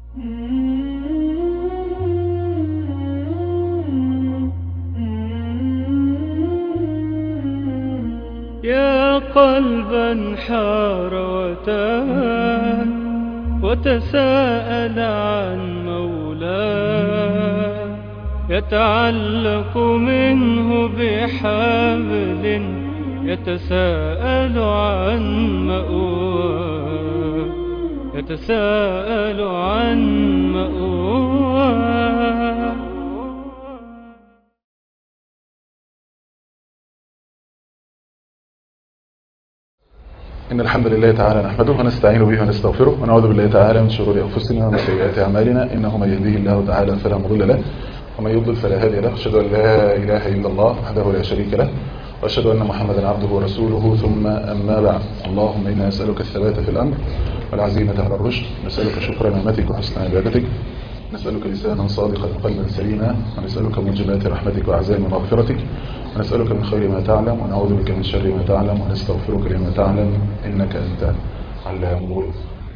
يا قلبا حار وتاه وتساءل عن مولاه يتعلق منه بحبل يتساءل عن مأواه يتساءل عن مأواه إن الحمد لله تعالى نحمده ونستعين به ونستغفره ونعوذ بالله تعالى من شرور أنفسنا ومن سيئات أعمالنا إنه من يهديه الله تعالى فلا مضل له ومن يضلل فلا هادي له أشهد أن لا إله إلا الله وحده لا شريك له وأشهد أن محمدا عبده ورسوله ثم أما بعد اللهم إنا نسألك الثبات في الأمر والعزيمة على الرشد نسألك شكر نعمتك وحسن عبادتك نسألك لسانا صادقا وقلبا سليما ونسألك موجبات رحمتك وعزائم مغفرتك ونسألك من خير ما تعلم ونعوذ بك من شر ما تعلم ونستغفرك لما تعلم إنك أنت علام الغيوب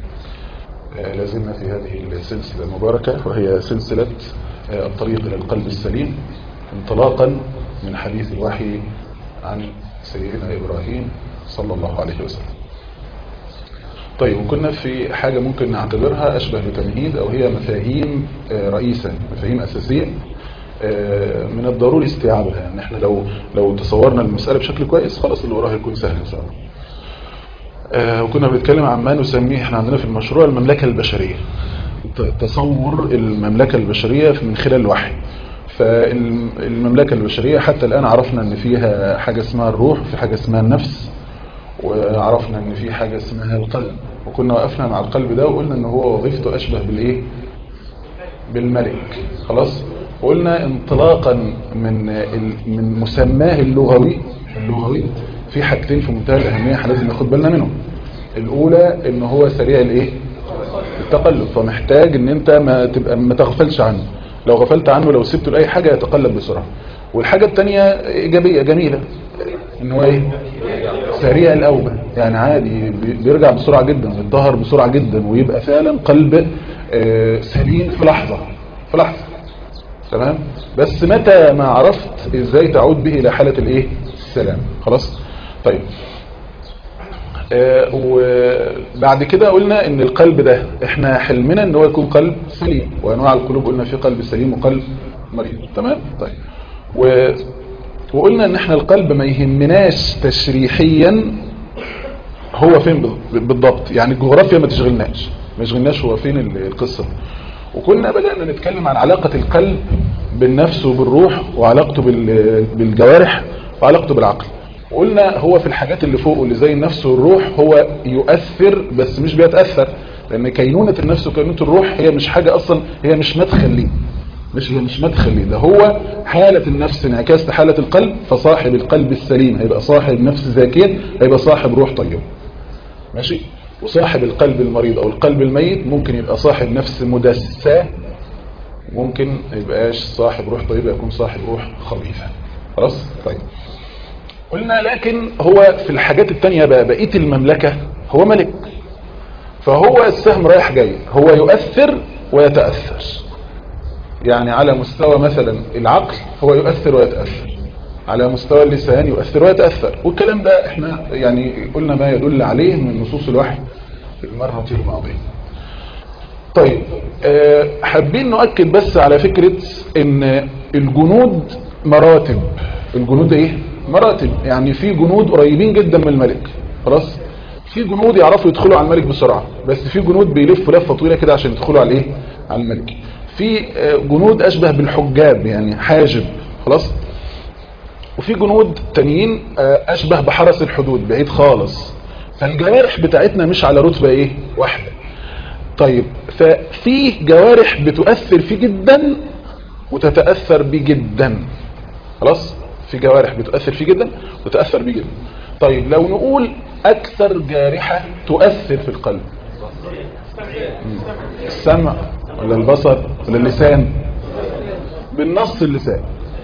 آه، لازلنا في هذه السلسلة المباركة وهي سلسلة آه، الطريق إلى القلب السليم انطلاقا من حديث الوحي عن سيدنا إبراهيم صلى الله عليه وسلم طيب وكنا في حاجة ممكن نعتبرها أشبه بتمهيد أو هي مفاهيم آه، رئيسة مفاهيم أساسية آه، من الضروري استيعابها يعني احنا لو لو تصورنا المسألة بشكل كويس خلاص اللي وراها يكون سهل إن شاء الله آه، وكنا بنتكلم عن ما نسميه احنا عندنا في المشروع المملكة البشرية ت- تصور المملكة البشرية من خلال الوحي فالمملكة البشرية حتى الآن عرفنا ان فيها حاجة اسمها الروح وفي حاجة اسمها النفس وعرفنا ان في حاجة اسمها القلب وكنا وقفنا مع القلب ده وقلنا ان هو وظيفته اشبه بالايه بالملك خلاص قلنا انطلاقا من ال- من مسماه اللغوي اللغوي في حاجتين في منتهى الاهميه احنا لازم ناخد بالنا منهم الاولى ان هو سريع الايه التقلب فمحتاج ان انت ما تبقى ما تغفلش عنه لو غفلت عنه لو سبته لاي حاجه يتقلب بسرعه والحاجه الثانيه ايجابيه جميله ان هو ايه سريع الاوبه يعني عادي بي- بيرجع بسرعه جدا ويتطهر بسرعه جدا ويبقى فعلا قلب آه، سليم في لحظه في لحظه تمام بس متى ما عرفت ازاي تعود به الى حاله الايه السلام خلاص طيب آه، وبعد كده قلنا ان القلب ده احنا حلمنا ان هو يكون قلب سليم وانواع القلوب قلنا في قلب سليم وقلب مريض تمام طيب و وقلنا ان احنا القلب ما يهمناش تشريحيا هو فين بال- بالضبط يعني الجغرافيا ما تشغلناش ما يشغلناش هو فين ال- القصه دي. وكنا بدأنا نتكلم عن علاقة القلب بالنفس وبالروح وعلاقته بال- بالجوارح وعلاقته بالعقل وقلنا هو في الحاجات اللي فوق واللي زي النفس والروح هو يؤثر بس مش بيتأثر لأن كينونة النفس وكينونة الروح هي مش حاجة أصلا هي مش مدخل ليه مش هي مش مدخل ليه ده هو حالة النفس انعكاس لحالة القلب فصاحب القلب السليم هيبقى صاحب نفس زاكية هيبقى صاحب روح طيب ماشي وصاحب القلب المريض او القلب الميت ممكن يبقى صاحب نفس مدسة ممكن ما يبقاش صاحب روح طيبة يكون صاحب روح خبيثة خلاص طيب قلنا لكن هو في الحاجات التانية بقى بقية المملكة هو ملك فهو السهم رايح جاي هو يؤثر ويتأثر يعني على مستوى مثلا العقل هو يؤثر ويتأثر على مستوى اللسان يؤثر ويتأثر والكلام ده احنا يعني قلنا ما يدل عليه من نصوص الوحي في المرة الماضية طيب آه، حابين نؤكد بس على فكرة ان الجنود مراتب الجنود ايه مراتب يعني في جنود قريبين جدا من الملك خلاص في جنود يعرفوا يدخلوا على الملك بسرعة بس في جنود بيلفوا لفة طويلة كده عشان يدخلوا على ايه على الملك في آه، جنود اشبه بالحجاب يعني حاجب خلاص وفي جنود تانيين آه، اشبه بحرس الحدود بعيد خالص فالجوارح بتاعتنا مش على رتبة ايه واحدة طيب ففي جوارح بتؤثر فيه جدا وتتأثر بيه جدا خلاص في جوارح بتؤثر فيه جدا وتأثر بيه جدا طيب لو نقول اكثر جارحة تؤثر في القلب مم. السمع ولا البصر ولا اللسان بالنص اللسان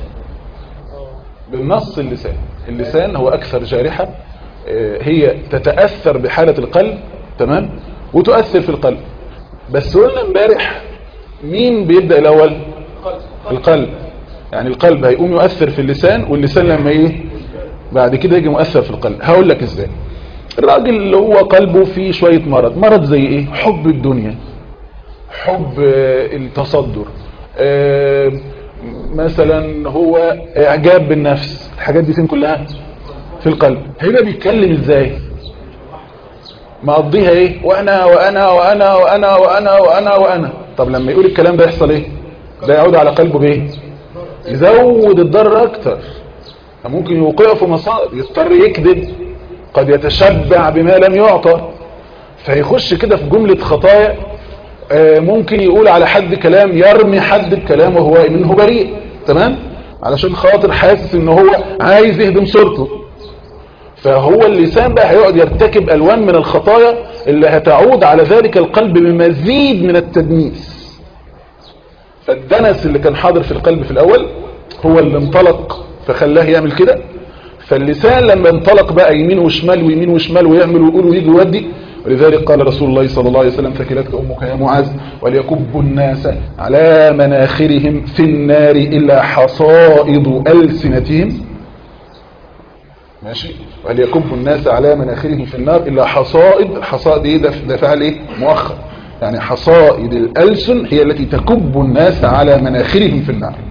بالنص اللسان اللسان هو أكثر جارحة آه، هي تتأثر بحالة القلب تمام وتؤثر في القلب بس قلنا امبارح مين بيبدأ الاول القلب يعني القلب هيقوم يؤثر في اللسان واللسان لما ايه بعد كده يجي مؤثر في القلب هقول لك ازاي الراجل اللي هو قلبه فيه شوية مرض مرض زي ايه حب الدنيا حب آه، التصدر آه، مثلا هو اعجاب بالنفس الحاجات دي فين كلها في القلب هيبقى بيتكلم ازاي مقضيها ايه وانا وانا وانا وانا وانا وانا وانا طب لما يقول الكلام ده يحصل ايه ده يعود على قلبه بايه يزود الضرر اكتر ممكن يوقعه في مصائب يضطر يكذب قد يتشبع بما لم يعطى فيخش كده في جملة خطايا آه، ممكن يقول على حد كلام يرمي حد بكلام وهو منه بريء تمام علشان خاطر حاسس ان هو عايز يهدم صورته فهو اللسان بقى هيقعد يرتكب الوان من الخطايا اللي هتعود على ذلك القلب بمزيد من التدنيس فالدنس اللي كان حاضر في القلب في الاول هو اللي انطلق فخلاه يعمل كده فاللسان لما انطلق بقى يمين وشمال ويمين وشمال ويعمل ويقول ويجي ويودي ولذلك قال رسول الله صلى الله عليه وسلم ثكلتك امك يا معاذ وليكب الناس على مناخرهم في النار الا حصائد السنتهم ماشي وليكب الناس على مناخرهم في النار الا حصائد الحصائد ايه ده ده فعل ايه مؤخر يعني حصائد الالسن هي التي تكب الناس على مناخرهم في النار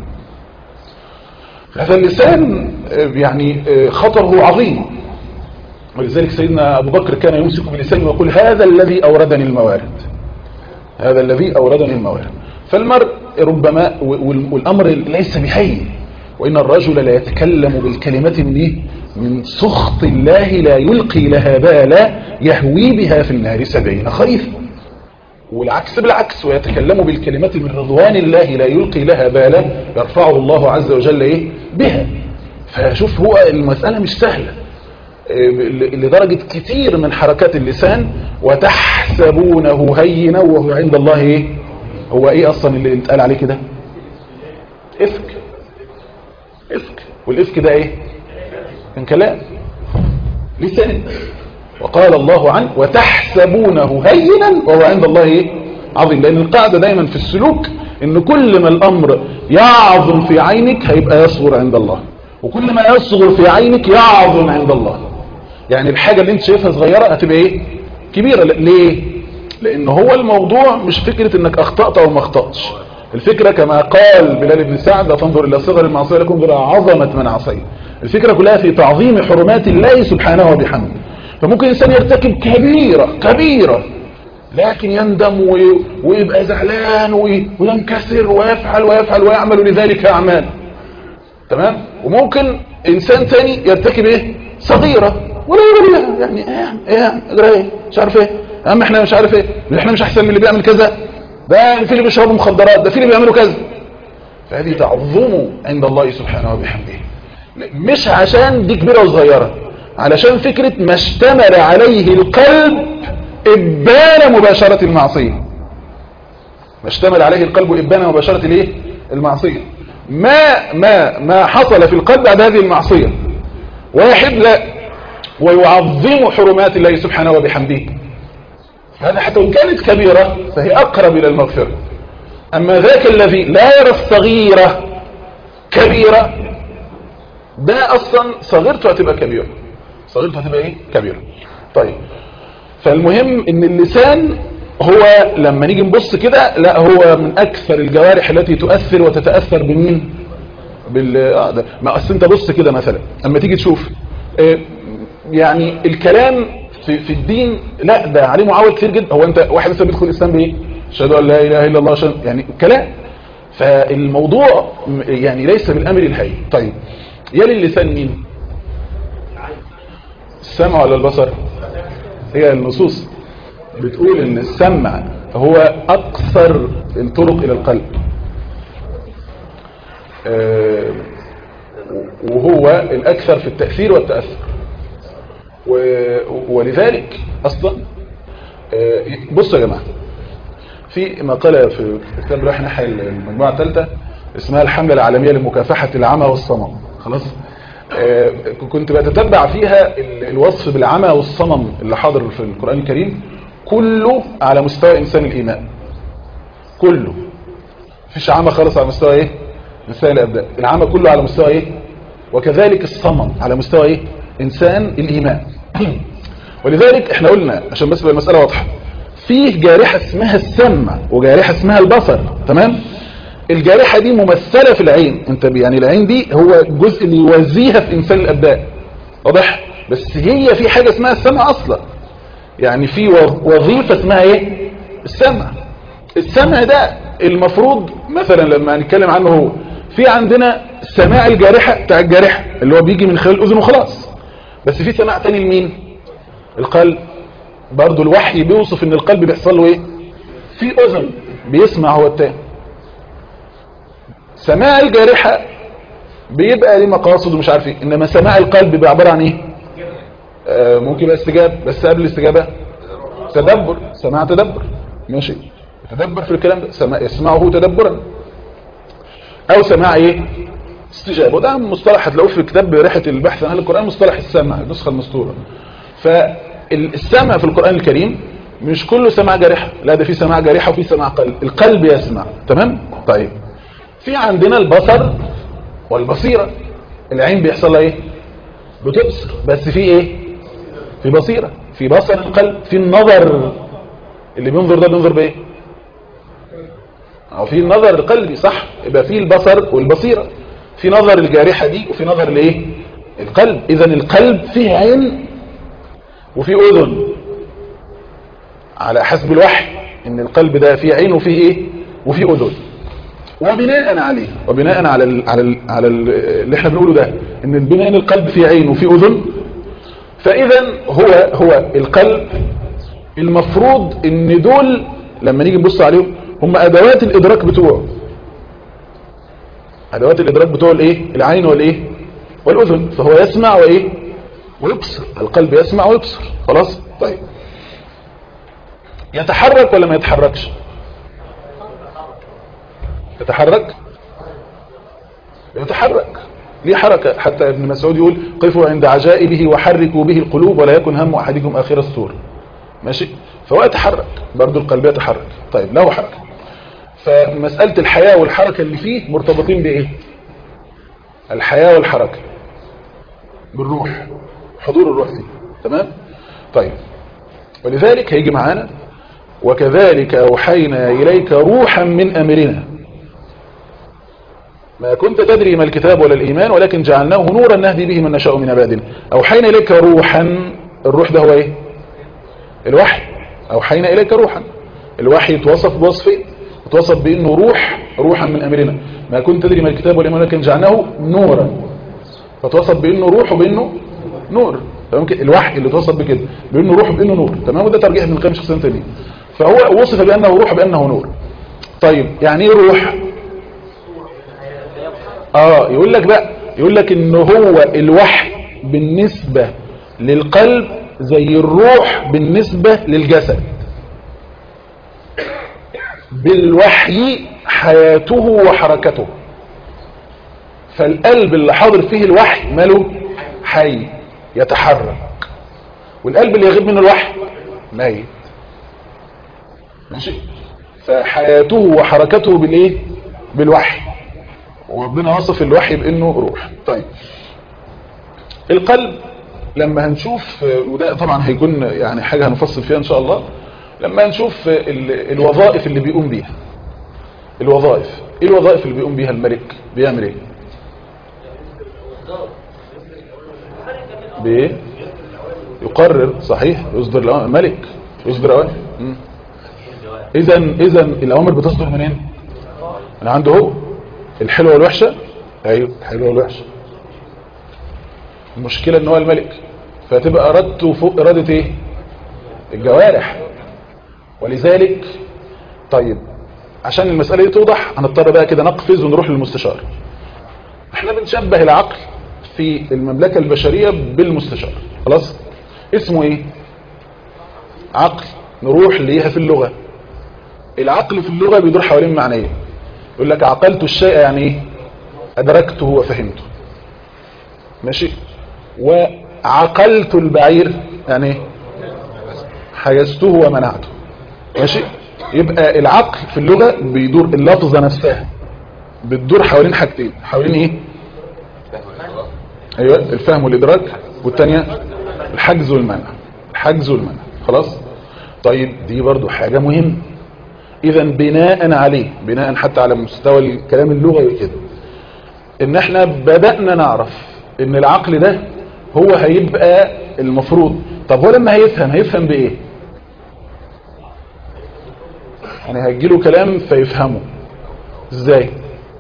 هذا اللسان آه، يعني آه، خطره عظيم ولذلك سيدنا أبو بكر كان يمسك بلسانه ويقول هذا الذي أوردني الموارد هذا الذي أوردني الموارد فالمرء ربما وال- والأمر ليس بهين وإن الرجل لا يتكلم بالكلمة من إيه؟ من سخط الله لا يلقي لها بالا يهوي بها في النار سبعين خريفا والعكس بالعكس ويتكلم بالكلمات من رضوان الله لا يلقي لها بالا يرفعه الله عز وجل ايه بها فشوف هو المسألة مش سهلة إيه، لدرجة كتير من حركات اللسان وتحسبونه هينا وهو عند الله ايه هو ايه اصلا اللي اتقال عليه كده افك افك والافك ده ايه كان كلام لسان وقال الله عنه وتحسبونه هينا وهو عند الله ايه عظيم لان القاعدة دايما في السلوك ان كل ما الامر يعظم في عينك هيبقى يصغر عند الله وكل ما يصغر في عينك يعظم عند الله يعني الحاجة اللي انت شايفها صغيرة هتبقى ايه كبيرة ل- ليه لان هو الموضوع مش فكرة انك اخطأت او ما اخطأتش الفكرة كما قال بلال بن سعد لا تنظر الى صغر المعصية لكم انظر إلى عظمة من عصيه الفكرة كلها في تعظيم حرمات الله سبحانه وبحمده فممكن الانسان يرتكب كبيرة كبيرة لكن يندم وي- ويبقى زعلان وي- وينكسر ويفعل ويفعل ويعمل لذلك اعمال تمام وممكن انسان تاني يرتكب ايه صغيرة ولا يقول لها يعني ايه يعني ايه يعني اجرى ايه مش عارف ايه يا عم احنا مش عارف ايه احنا مش احسن من اللي بيعمل كذا ده في اللي بيشربوا مخدرات ده في اللي بيعملوا كذا فهذه تعظمه عند الله سبحانه وبحمده مش عشان دي كبيرة وصغيرة علشان فكرة ما اشتمل عليه القلب إبان مباشرة المعصية ما اشتمل عليه القلب إبان مباشرة الايه المعصية ما ما ما حصل في القلب بعد هذه المعصية واحد لا ويعظم حرمات الله سبحانه وبحمده هذا حتى وإن كانت كبيرة فهي أقرب إلى المغفرة أما ذاك الذي لا يرى الصغيرة كبيرة ده أصلا صغيرته هتبقى كبيرة صغيرته هتبقى إيه كبيرة طيب فالمهم ان اللسان هو لما نيجي نبص كده لا هو من اكثر الجوارح التي تؤثر وتتأثر بمين بال آه ده. ما اصل انت بص كده مثلا اما تيجي تشوف آه، يعني الكلام في, في الدين لا ده عليه معاول كتير جدا هو انت واحد مثلا بيدخل الاسلام بايه اشهد ان لا اله الا الله شهد يعني كلام فالموضوع م- يعني ليس بالامر الهي طيب يلي اللسان مين السمع ولا البصر هي النصوص بتقول ان السمع هو اقصر الطرق الى القلب آه، وهو الاكثر في التأثير والتأثر و- ولذلك اصلا آه، بصوا يا جماعة في مقالة في كتاب رايح ناحية المجموعة الثالثة اسمها الحملة العالمية لمكافحة العمى والصمم خلاص آه، كنت بتتبع فيها ال- الوصف بالعمى والصمم اللي حاضر في القرآن الكريم كله على مستوى إنسان الإيمان كله مفيش عمى خالص على مستوى ايه مستوى الابدان العمى كله على مستوى ايه وكذلك الصمم على مستوى ايه انسان الايمان ولذلك احنا قلنا عشان بس المساله واضحه فيه جارحه اسمها السمع وجارحه اسمها البصر تمام الجارحه دي ممثله في العين انت يعني العين دي هو الجزء اللي يوازيها في انسان الابدان واضح بس هي في حاجه اسمها السمع اصلا يعني في وظيفه اسمها ايه السمع السمع ده المفروض مثلا لما هنتكلم عنه هو في عندنا سماع الجارحة بتاع الجارحة اللي هو بيجي من خلال الأذن وخلاص بس في سماع تاني لمين القلب برضو الوحي بيوصف ان القلب بيحصل له ايه في أذن بيسمع هو التاني سماع الجارحة بيبقى ليه مقاصد ومش عارف ايه انما سماع القلب بيبقى عبارة عن ايه آه ممكن يبقى استجابة بس قبل الاستجابة تدبر سماع تدبر ماشي تدبر في الكلام ده سماع يسمعه تدبرا او سماع ايه استجابه وده مصطلح هتلاقوه في كتاب ريحه البحث عن القران مصطلح السمع النسخه المسطوره فالسمع في القران الكريم مش كله سماع جارحه لا ده في سماع جارحه وفي سماع قلب القلب يسمع تمام طيب في عندنا البصر والبصيره العين بيحصل لها ايه بتبصر بس في ايه في بصيره في بصر القلب في النظر اللي بينظر ده بينظر بايه او في النظر القلبي صح يبقى في البصر والبصيره في نظر الجارحه دي وفي نظر الايه القلب اذا القلب فيه عين وفي اذن على حسب الوحي ان القلب ده فيه عين وفيه ايه وفيه اذن وبناء عليه وبناء على ال على ال على ال اللي احنا بنقوله ده ان بناء ان القلب فيه عين وفيه اذن فاذا هو هو القلب المفروض ان دول لما نيجي نبص عليهم هم ادوات الادراك بتوعه ادوات الادراك بتوع الايه العين والايه والاذن فهو يسمع وايه ويبصر القلب يسمع ويبصر خلاص طيب يتحرك ولا ما يتحركش يتحرك يتحرك ليه حركة حتى ابن مسعود يقول قفوا عند عجائبه وحركوا به القلوب ولا يكن هم أحدكم آخر السور ماشي فهو يتحرك برضو القلب يتحرك طيب له حركة فمسألة الحياة والحركة اللي فيه مرتبطين بإيه الحياة والحركة بالروح حضور الروح فيه تمام طيب ولذلك هيجي معانا وكذلك أوحينا إليك روحا من أمرنا ما كنت تدري ما الكتاب ولا الإيمان ولكن جعلناه نورا نهدي به من نشاء من عبادنا أوحينا إليك روحا الروح ده هو إيه الوحي أوحينا إليك روحا الوحي يتوصف بوصفين يتوصف بأنه روح روحا من أمرنا ما كنت تدري ما الكتاب والإيمان ولكن جعلناه نورا فتوصف بأنه روح وبأنه نور فممكن الوحي اللي توصف بكده بأنه روح وبأنه نور تمام وده ترجيح من القيم شخصيا تانية فهو وصف بأنه روح بأنه نور طيب يعني ايه روح اه يقول لك بقى يقول لك ان هو الوحي بالنسبة للقلب زي الروح بالنسبة للجسد بالوحي حياته وحركته فالقلب اللي حاضر فيه الوحي ماله حي يتحرك والقلب اللي يغيب منه الوحي ميت ماشي فحياته وحركته بالايه بالوحي وربنا وصف الوحي بانه روح طيب القلب لما هنشوف وده طبعا هيكون يعني حاجة هنفصل فيها ان شاء الله لما نشوف الوظائف اللي بيقوم بيها الوظائف ايه الوظائف اللي بيقوم بيها الملك بيعمل ايه بايه يقرر صحيح يصدر الأوامر ملك يصدر اوامر اذا اذا الاوامر بتصدر منين من عنده هو الحلوه والوحشه ايوه الحلوه والوحشه المشكله ان هو الملك فتبقى ارادته فوق اراده ايه الجوارح ولذلك طيب عشان المساله دي توضح هنضطر بقى كده نقفز ونروح للمستشار احنا بنشبه العقل في المملكه البشريه بالمستشار خلاص اسمه ايه عقل نروح ليها في اللغه العقل في اللغه بيدور حوالين معنيين يقول لك عقلت الشيء يعني ايه ادركته وفهمته ماشي وعقلت البعير يعني ايه حجزته ومنعته ماشي يبقى العقل في اللغة بيدور اللفظة نفسها بتدور حوالين حاجتين حوالين ايه ايوه الفهم والادراك والتانية الحجز والمنع الحجز والمنع خلاص طيب دي برضو حاجة مهمة اذا بناء عليه بناء حتى على مستوى الكلام اللغوي كده ان احنا بدأنا نعرف ان العقل ده هو هيبقى المفروض طب هو لما هيفهم هيفهم بايه يعني هيجيله كلام فيفهمه ازاي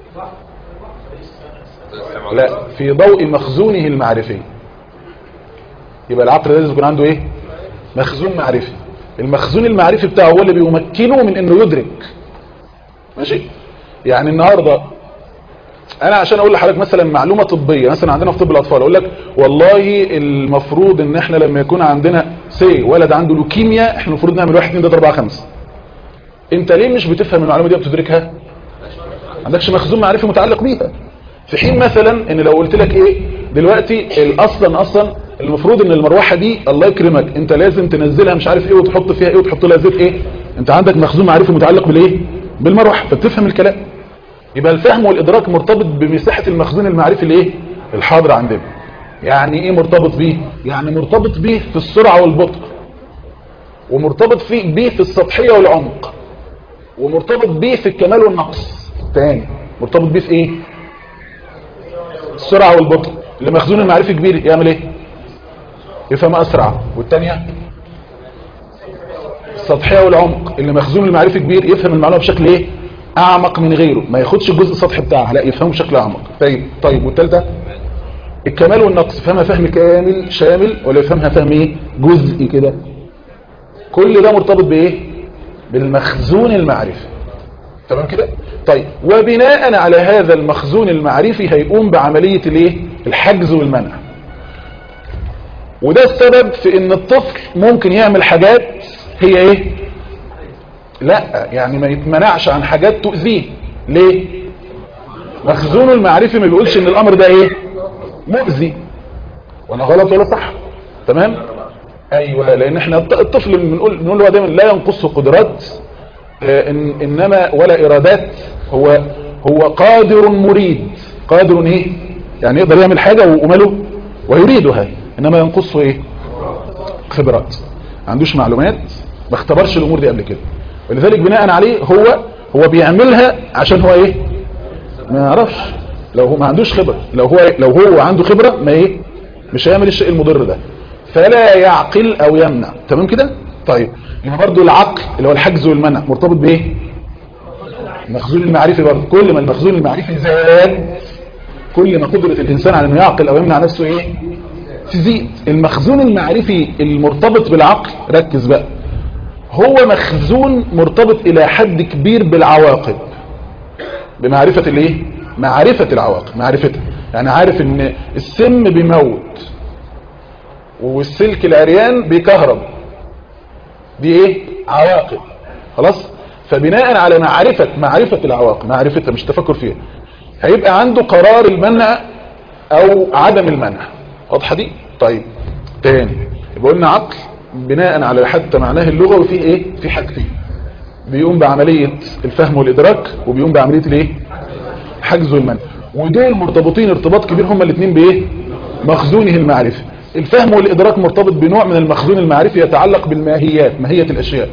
لا في ضوء مخزونه المعرفي يبقى العقل لازم يكون عنده ايه مخزون معرفي المخزون المعرفي بتاعه هو اللي بيمكنه من انه يدرك ماشي يعني النهارده انا عشان اقول لحضرتك مثلا معلومه طبيه مثلا عندنا في طب الاطفال اقول لك والله المفروض ان احنا لما يكون عندنا سي ولد عنده لوكيميا احنا المفروض نعمل 1 2 3 4 5 انت ليه مش بتفهم المعلومه دي وبتدركها ما عندكش مخزون معرفي متعلق بيها في حين مثلا ان لو قلت لك ايه دلوقتي الاصلا اصلا المفروض ان المروحه دي الله يكرمك انت لازم تنزلها مش عارف ايه وتحط فيها ايه وتحط لها زيت ايه انت عندك مخزون معرفي متعلق بالايه بالمروحه فبتفهم الكلام يبقى الفهم والادراك مرتبط بمساحه المخزون المعرفي الايه الحاضر عندنا يعني ايه مرتبط بيه يعني مرتبط بيه في السرعه والبطء ومرتبط فيه بيه في السطحيه والعمق ومرتبط بيه في الكمال والنقص تاني مرتبط بيه في ايه السرعه والبطء اللي مخزون المعرفي كبير يعمل ايه يفهم اسرع والثانيه السطحيه والعمق اللي مخزون المعرفي كبير يفهم المعلومه بشكل ايه اعمق من غيره ما ياخدش الجزء السطحي بتاعها لا يفهمه بشكل اعمق طيب طيب والثالثه الكمال والنقص فهمها فهم كامل شامل ولا يفهمها فهم ايه جزئي كده كل ده مرتبط بايه بالمخزون المعرفي تمام كده طيب وبناء على هذا المخزون المعرفي هيقوم بعملية الايه الحجز والمنع وده السبب في ان الطفل ممكن يعمل حاجات هي ايه لا يعني ما يتمنعش عن حاجات تؤذيه ليه مخزونه المعرفي ما بيقولش ان الامر ده ايه مؤذي ولا غلط ولا صح تمام ايوه لان احنا الطفل بنقول بنقول هو دايما لا ينقصه قدرات إن انما ولا ارادات هو هو قادر مريد قادر ايه يعني يقدر يعمل حاجه وماله ويريدها انما ينقصه ايه خبرات ما عندوش معلومات ما اختبرش الامور دي قبل كده ولذلك بناء عليه هو هو بيعملها عشان هو ايه ما يعرفش لو هو ما عندوش خبره لو هو لو هو عنده خبره ما ايه مش هيعمل الشيء المضر ده فلا يعقل او يمنع تمام كده طيب يبقى برضه العقل اللي هو الحجز والمنع مرتبط بايه المخزون المعرفي برضه كل ما المخزون المعرفي زاد كل ما قدرة الانسان على انه يعقل او يمنع نفسه ايه تزيد المخزون المعرفي المرتبط بالعقل ركز بقى هو مخزون مرتبط الى حد كبير بالعواقب بمعرفة الايه معرفة العواقب معرفتها يعني عارف ان السم بيموت والسلك العريان بيكهرب دي ايه عواقب خلاص فبناء على معرفة معرفة العواقب معرفتها مش تفكر فيها هيبقى عنده قرار المنع او عدم المنع واضحه دي طيب تاني يبقى قلنا عقل بناء على حتى معناه اللغوي فيه ايه في حاجتين بيقوم بعملية الفهم والادراك وبيقوم بعملية الايه الحجز والمنع ودول مرتبطين ارتباط كبير هما الاثنين بايه مخزونه المعرفي الفهم والادراك مرتبط بنوع من المخزون المعرفي يتعلق بالماهيات ماهية الاشياء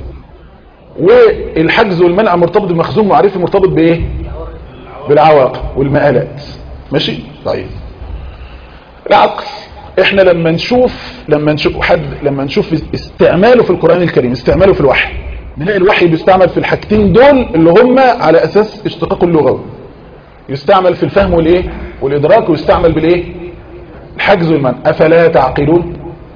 والحجز والمنع مرتبط بمخزون معرفي مرتبط بايه بالعواقب والمآلات ماشي طيب العقل احنا لما نشوف لما نشوف حد لما نشوف استعماله في القرآن الكريم استعماله في الوحي نلاقي الوحي بيستعمل في الحاجتين دول اللي هم على اساس اشتقاقه اللغوي يستعمل في الفهم والايه والادراك ويستعمل بالايه الحجز والمنع افلا تعقلون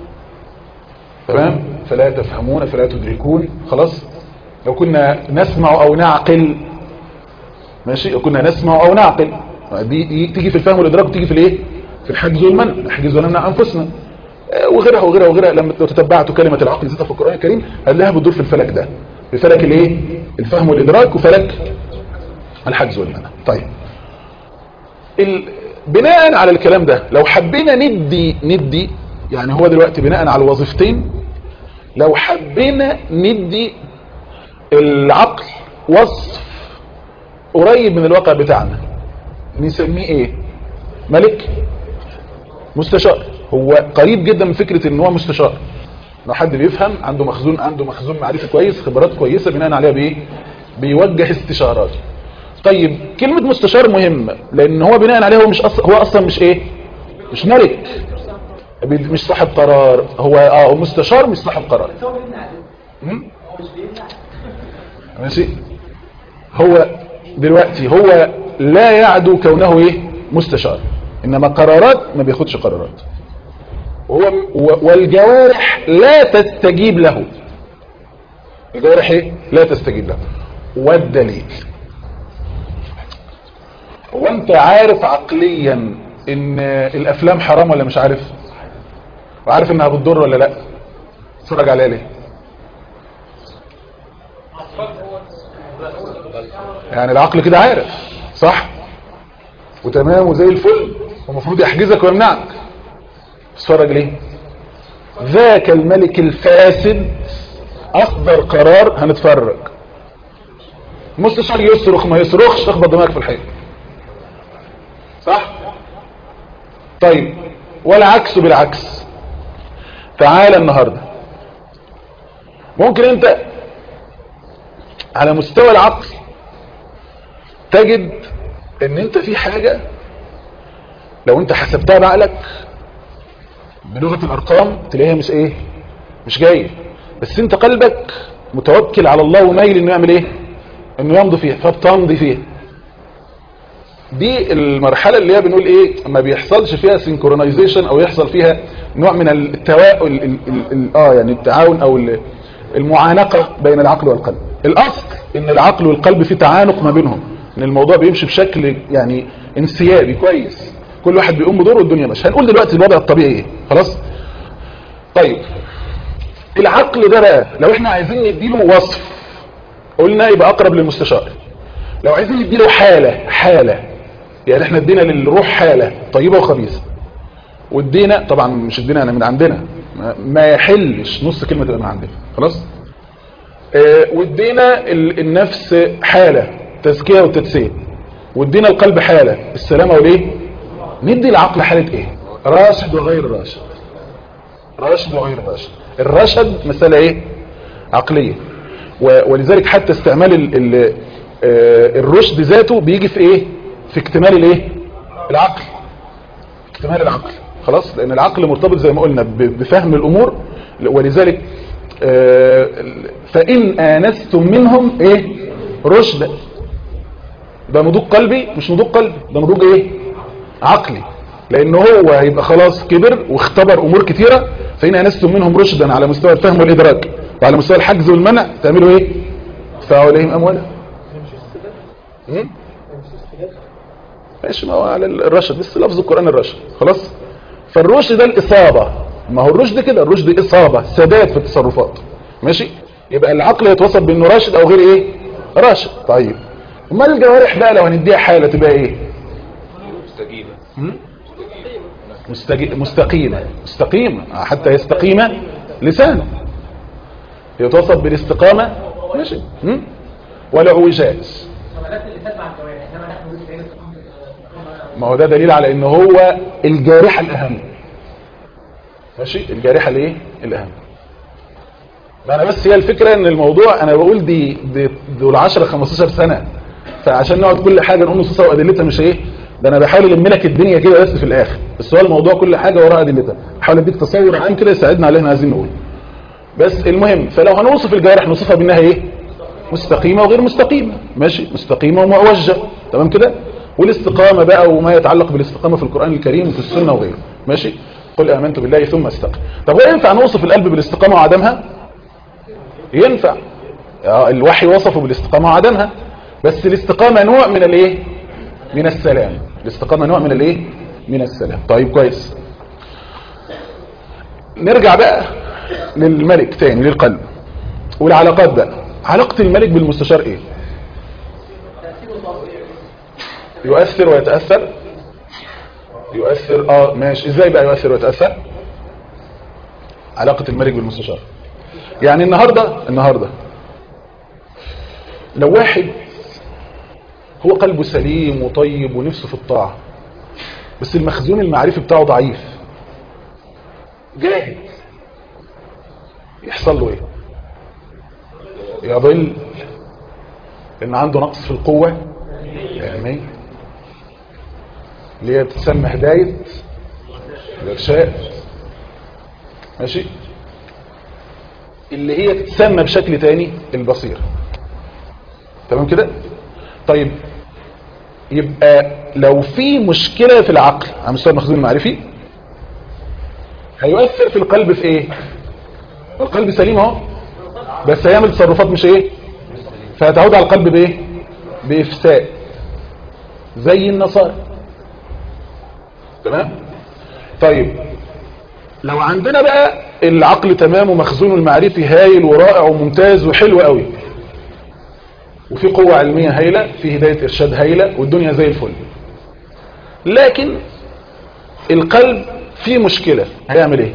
تمام فلا تفهمون فلا تدركون خلاص لو كنا نسمع او نعقل ماشي لو كنا نسمع او نعقل دي تيجي في الفهم والادراك وتيجي في الايه في الحجز والمنع نحجز ونمنع انفسنا وغيرها وغيرها وغيرها لما لو تتبعتوا كلمة العقل ذاتها في القرآن الكريم هنلاقيها بتدور في الفلك ده في فلك الايه الفهم والادراك وفلك الحجز والمنع طيب ال... بناء على الكلام ده لو حبينا ندي ندي يعني هو دلوقتي بناء على الوظيفتين لو حبينا ندي العقل وصف قريب من الواقع بتاعنا نسميه ايه ملك مستشار هو قريب جدا من فكرة ان هو مستشار لو حد بيفهم عنده مخزون عنده مخزون معرفي كويس خبرات كويسة بناء عليها بايه بيوجه استشاراته طيب كلمة مستشار مهمة لان هو بناء عليها هو مش أصلا هو اصلا مش ايه مش ملك مش صاحب قرار هو اه مستشار مش صاحب قرار م? ماشي هو دلوقتي هو لا يعدو كونه ايه مستشار انما قرارات ما بياخدش قرارات وهو والجوارح لا تستجيب له الجوارح ايه لا تستجيب له والدليل هو انت عارف عقليا ان الافلام حرام ولا مش عارف وعارف انها بتضر ولا لا اتفرج عليها ليه يعني العقل كده عارف صح وتمام وزي الفل ومفروض يحجزك ويمنعك تتفرج ليه ذاك الملك الفاسد اصدر قرار هنتفرج مستشار يصرخ ما يصرخش تخبط دماغك في الحيط صح طيب والعكس بالعكس تعال النهاردة ممكن انت على مستوى العقل تجد ان انت في حاجة لو انت حسبتها بعقلك بلغة الارقام تلاقيها مش ايه مش جاية بس انت قلبك متوكل على الله ومايل انه يعمل ايه انه يمضي فيها فبتمضي فيها دي المرحلة اللي هي بنقول ايه ما بيحصلش فيها سينكرونايزيشن او يحصل فيها نوع من التواؤل اه يعني التعاون او المعانقة بين العقل والقلب الاصل ان العقل والقلب في تعانق ما بينهم ان الموضوع بيمشي بشكل يعني انسيابي كويس كل واحد بيقوم بدوره والدنيا ماشيه هنقول دلوقتي الوضع الطبيعي ايه خلاص طيب العقل ده بقى لو احنا عايزين نديله وصف قلنا يبقى اقرب للمستشار لو عايزين نديله حالة حالة يعني احنا ادينا للروح حالة طيبة وخبيثة وادينا طبعا مش ادينا انا من عندنا ما يحلش نص كلمة تبقى من عندنا خلاص اه وادينا النفس حالة تزكية والتدسية وادينا القلب حالة السلامة والايه ندي العقل حالة ايه راشد وغير راشد راشد وغير راشد الرشد مسألة ايه عقلية ولذلك حتى استعمال ال ال الرشد ذاته بيجي في ايه في اكتمال الايه العقل اكتمال العقل خلاص لان العقل مرتبط زي ما قلنا بفهم الامور ولذلك فان انستم منهم ايه رشد ده نضوج قلبي مش نضوج قلبي ده نضوج ايه عقلي لان هو هيبقى خلاص كبر واختبر امور كتيرة فان انستم منهم رشدا على مستوى الفهم والادراك وعلى مستوى الحجز والمنع تعملوا ايه ادفعوا اليهم اموالهم ماشي ما هو على الرشد بس لفظ القرآن الرشد خلاص فالرشد ده الإصابة ما هو الرشد كده الرشد إصابة سداد في التصرفات ماشي يبقى العقل يتوصف بأنه راشد أو غير إيه راشد طيب امال الجوارح بقى لو هنديها حالة تبقى إيه مستجيبة مستجي... مستقيمة مستقيمة حتى يستقيم لسانه يتوصف بالاستقامة ماشي م? ولا عوجاج ما هو ده دليل على ان هو الجارحة الاهم ماشي الجارحة الايه الاهم ما انا بس هي الفكرة ان الموضوع انا بقول دي, دي دول 10 15 سنة فعشان نقعد كل حاجة نقول نصوصها وادلتها مش ايه ده انا بحاول الم لك الدنيا كده بس في الاخر بس هو الموضوع كل حاجة وراها ادلتها بحاول اديك تصور عام كده يساعدنا على اللي احنا عايزين نقول بس المهم فلو هنوصف الجوارح نوصفها بانها ايه مستقيمة وغير مستقيمة ماشي مستقيمة ومعوجة تمام كده والاستقامة بقى وما يتعلق بالاستقامة في القرآن الكريم وفي السنة وغيره ماشي قل آمنت بالله ثم استقم طب هو ينفع نوصف القلب بالاستقامة وعدمها ينفع الوحي وصفه بالاستقامة وعدمها بس الاستقامة نوع من الايه من السلام الاستقامة نوع من الايه من السلام طيب كويس نرجع بقى للملك تاني للقلب والعلاقات بقى علاقة الملك بالمستشار ايه يؤثر ويتأثر يؤثر اه ماشي ازاي بقى يؤثر ويتأثر علاقة الملك بالمستشار يعني النهاردة النهاردة لو واحد هو قلبه سليم وطيب ونفسه في الطاعة بس المخزون المعرفي بتاعه ضعيف جاهز يحصل له ايه يضل لان عنده نقص في القوة العلمية اللي هي تسمى هداية الارشاد ماشي اللي هي تتسمى بشكل تاني البصيرة تمام كده طيب يبقى لو في مشكلة في العقل على مستوى المخزون المعرفي هيؤثر في القلب في ايه القلب سليم اهو بس هيعمل تصرفات مش ايه فهتعود على القلب بايه بافساء زي النصارى تمام طيب لو عندنا بقى العقل تمام ومخزونه المعرفي هايل ورائع وممتاز وحلو قوي وفي قوة علمية هايلة في هداية إرشاد هايلة والدنيا زي الفل لكن القلب فيه مشكلة هيعمل ايه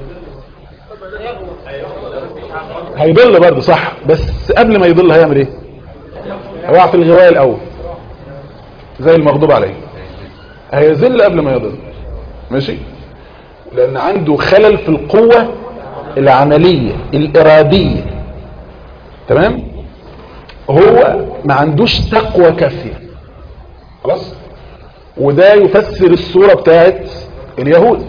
هيضل برضه صح بس قبل ما يضل هيعمل ايه هيقع في الغواية الأول زي المغضوب عليه هيذل قبل ما يضل ماشي لأن عنده خلل في القوة العملية الإرادية تمام هو ما عندوش تقوى كافية خلاص وده يفسر الصورة بتاعت اليهود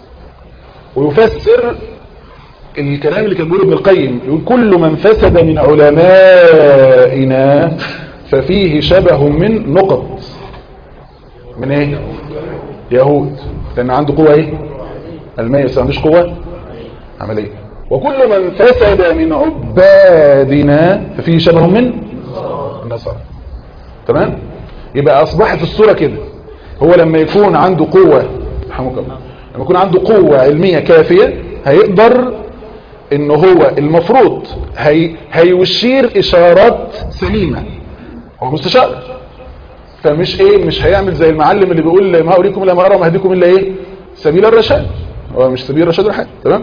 ويفسر الكلام اللي كان بيقوله ابن القيم يقول كل من فسد من علمائنا ففيه شبه من نقط من ايه يهود لان عنده قوة ايه المية بس ما عندوش قوة عملية وكل من فسد من عبادنا ففيه شبه من النصارى تمام يبقى اصبحت الصورة كده هو لما يكون عنده قوة رحمك الله لما يكون عنده قوة علمية كافية هيقدر ان هو المفروض هي هيشير اشارات سليمة هو مستشار فمش ايه مش هيعمل زي المعلم اللي بيقول ما اريكم الا ما ارى ما اهديكم الا ايه سبيل الرشاد هو مش سبيل الرشاد ولا حاجه تمام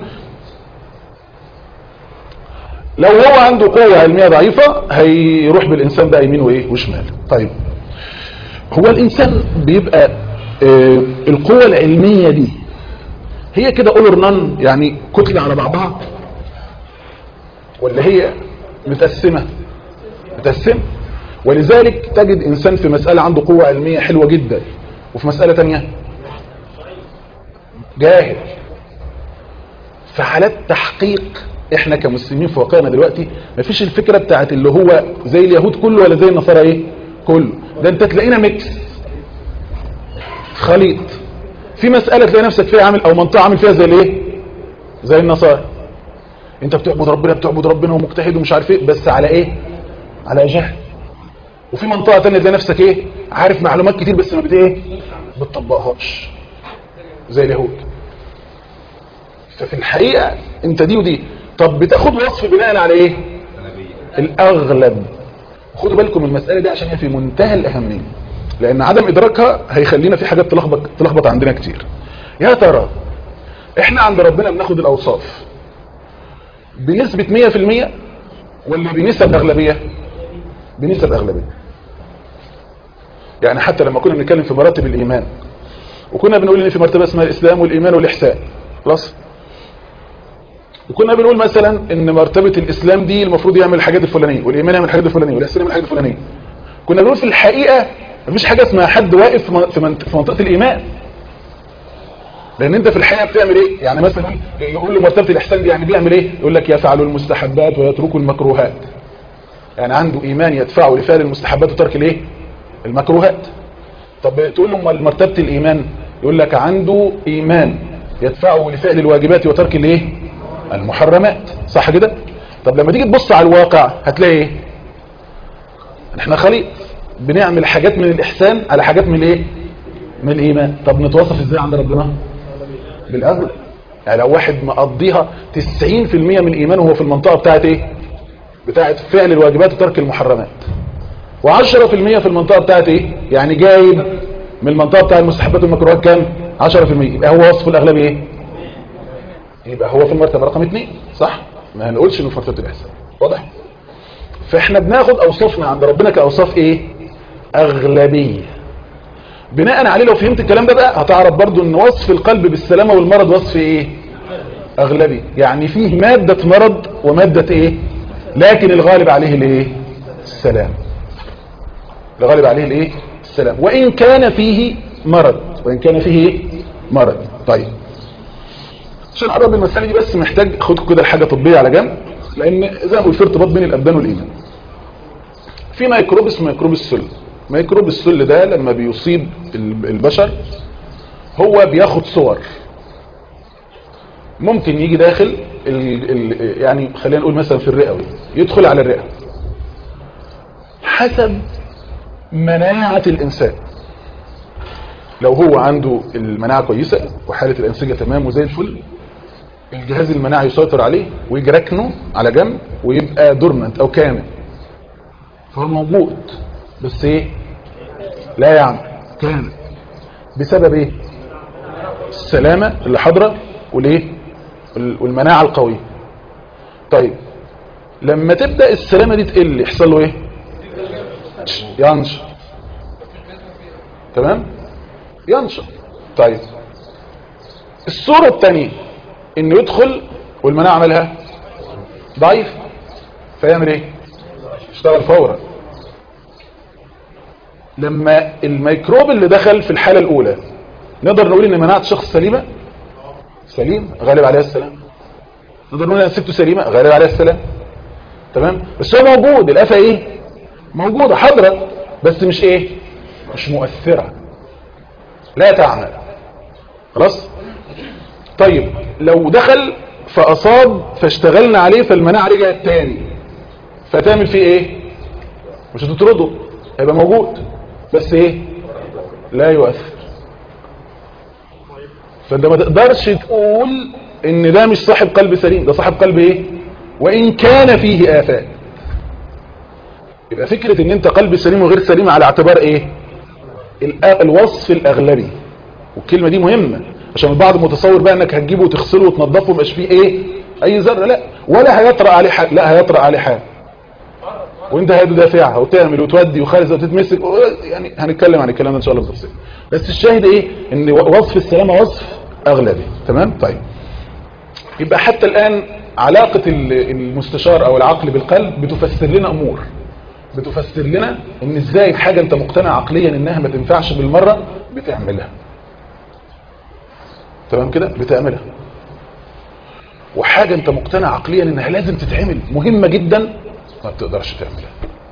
لو هو عنده قوة علمية ضعيفة هيروح بالإنسان ده يمين وإيه وشمال طيب هو الإنسان بيبقى آه القوة العلمية دي هي كده أولر نان يعني كتلة على بعضها ولا هي متقسمة متقسمة ولذلك تجد إنسان في مسألة عنده قوة علمية حلوة جدا وفي مسألة تانية جاهل في حالات تحقيق احنا كمسلمين في واقعنا دلوقتي مفيش الفكرة بتاعت اللي هو زي اليهود كله ولا زي النصارى ايه كله ده انت تلاقينا ميكس خليط في مسألة تلاقي نفسك فيها عامل او منطقة عامل فيها زي الايه زي النصارى انت بتعبد ربنا بتعبد ربنا ومجتهد ومش عارف ايه بس على ايه على جهل وفي منطقة تانية تلاقي نفسك ايه عارف معلومات كتير بس ما بت ايه بتطبقهاش زي اليهود ففي الحقيقة انت دي ودي طب بتاخد وصف بناء على ايه الاغلب خدوا بالكم من المسألة دي عشان هي في منتهى الاهمية لان عدم ادراكها هيخلينا في حاجات تلخبط تلخبط عندنا كتير يا ترى احنا عند ربنا بناخد الاوصاف بنسبة 100% ولا بنسب اغلبية بنسب اغلبية يعني حتى لما كنا بنتكلم في مراتب الايمان وكنا بنقول ان في مرتبة اسمها الاسلام والايمان والاحسان خلاص وكنا بنقول مثلا ان مرتبة الاسلام دي المفروض يعمل الحاجات الفلانية والايمان يعمل الحاجات الفلانية والاحسان يعمل الحاجات الفلانية كنا بنقول في الحقيقة مفيش حاجة اسمها حد واقف في منطقة الايمان لان انت في الحقيقة بتعمل ايه يعني مثلا يقول له مرتبة الاحسان دي يعني بيعمل ايه يقول لك يفعل المستحبات ويترك المكروهات يعني عنده ايمان يدفعه لفعل المستحبات وترك الايه المكروهات طب تقول له مرتبة الايمان يقول لك عنده ايمان يدفعه لفعل الواجبات وترك الايه المحرمات صح كده طب لما تيجي تبص على الواقع هتلاقي ايه احنا خليط بنعمل حاجات من الاحسان على حاجات من الايه من الايمان طب نتوصف ازاي عند ربنا بالاغلب يعني لو واحد مقضيها 90% من ايمانه هو في المنطقه بتاعت ايه بتاعت فعل الواجبات وترك المحرمات و10% في المنطقه بتاعت ايه يعني جايب من المنطقه بتاع المستحبات والمكروهات كام 10% يبقى هو وصف الاغلبي ايه يبقى هو في المرتبه رقم 2 صح ما هنقولش انه في مرتبه الاحسان واضح فاحنا بناخد اوصافنا عند ربنا كاوصاف ايه اغلبيه بناء عليه لو فهمت الكلام ده بقى هتعرف برضو ان وصف القلب بالسلامه والمرض وصف ايه اغلبي يعني فيه ماده مرض وماده ايه لكن الغالب عليه الايه السلام الغالب عليه الايه السلام وان كان فيه مرض وان كان فيه إيه؟ مرض طيب عشان اقرب المساله دي بس محتاج خد كده الحاجه طبيه على جنب لان زي ما قلت في ارتباط بين الابدان والايمان في ميكروب اسمه ميكروب السل ميكروب السل ده لما بيصيب ال- البشر هو بياخد صور ممكن يجي داخل ال ال يعني خلينا نقول مثلا في الرئوي يدخل على الرئه حسب مناعة الإنسان لو هو عنده المناعة كويسة وحالة الأنسجة تمام وزي الفل الجهاز المناعي يسيطر عليه ويجي ركنه على جنب ويبقى دورمنت أو كامل فهو موجود بس ايه لا يعمل كامل بسبب ايه السلامة اللي حاضرة والايه وال- والمناعة القوية طيب لما تبدأ السلامة دي تقل يحصل له ايه ينشط تمام ينشط طيب الصورة الثانية انه يدخل والمناعة عملها ضعيف فيعمل ايه يشتغل فورا لما الميكروب اللي دخل في الحالة الاولى نقدر نقول ان مناعة شخص سليمة سليم غالب عليها السلام نقدر نقول ان سبته سليمة غالب عليها السلام تمام بس هو موجود الافة ايه موجودة حاضرة بس مش ايه مش مؤثرة لا تعمل خلاص طيب لو دخل فأصاب فاشتغلنا عليه فالمناعة رجعت تاني فتعمل فيه ايه مش هتطرده هيبقى موجود بس ايه لا يؤثر فانت ما تقدرش تقول ان ده مش صاحب قلب سليم ده صاحب قلب ايه وان كان فيه آفات يبقى فكرة ان انت قلب سليم وغير سليم على اعتبار ايه الأ- الوصف الاغلبي والكلمة دي مهمة عشان البعض متصور بقى انك هتجيبه وتغسله وتنضفه ومبقاش فيه ايه اي ذره لا ولا هيطرأ عليه حاجة لا هيطرأ عليه حاجة وانت هتدافعها وتعمل وتودي وخالص وتتمسك و- يعني هنتكلم عن الكلام ده ان شاء الله بالتفصيل بس الشاهد ايه ان وصف السلامة وصف اغلبي تمام طيب يبقى حتى الان علاقة ال- المستشار او العقل بالقلب بتفسر لنا امور بتفسر لنا ان ازاي حاجة انت مقتنع عقليا انها ما تنفعش بالمرة بتعملها تمام كده بتعملها وحاجة انت مقتنع عقليا انها لازم تتعمل مهمة جدا ما بتقدرش تعملها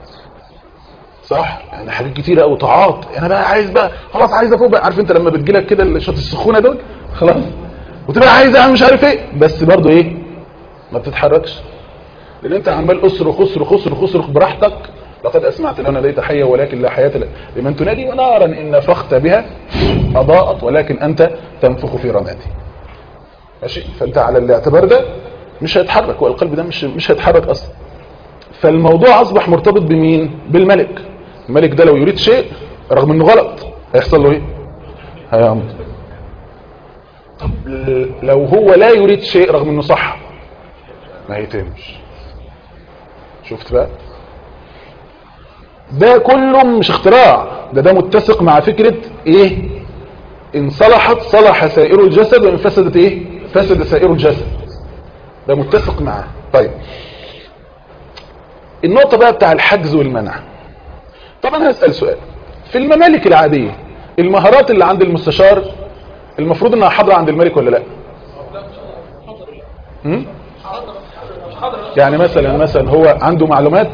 صح يعني حاجات كتيرة قوي طاعات انا بقى عايز بقى خلاص عايز افوق بقى عارف انت لما بتجيلك كده الشط السخونة دول خلاص وتبقى عايز اعمل مش عارف ايه بس برضو ايه ما بتتحركش لان انت عمال اصرخ اصرخ اصرخ اصرخ براحتك لقد اسمعت لنا ليت حية ولكن لا حياة ل- لمن تنادي ونارا ان نفخت بها اضاءت ولكن انت تنفخ في رمادي ماشي فانت على الاعتبار ده مش هيتحرك هو القلب ده مش مش هيتحرك اصلا فالموضوع اصبح مرتبط بمين بالملك الملك ده لو يريد شيء رغم انه غلط هيحصل له ايه هيعمل طب لو هو لا يريد شيء رغم انه صح ما هيتمش شفت بقى ده كله مش اختراع ده ده متسق مع فكرة ايه ان صلحت صلح سائر الجسد وان فسدت ايه فسد سائر الجسد ده متسق معاه طيب النقطة بقى بتاع الحجز والمنع طبعا هسأل سؤال في الممالك العادية المهارات اللي عند المستشار المفروض انها حاضرة عند الملك ولا لا هم؟ يعني مثلا مثلا هو عنده معلومات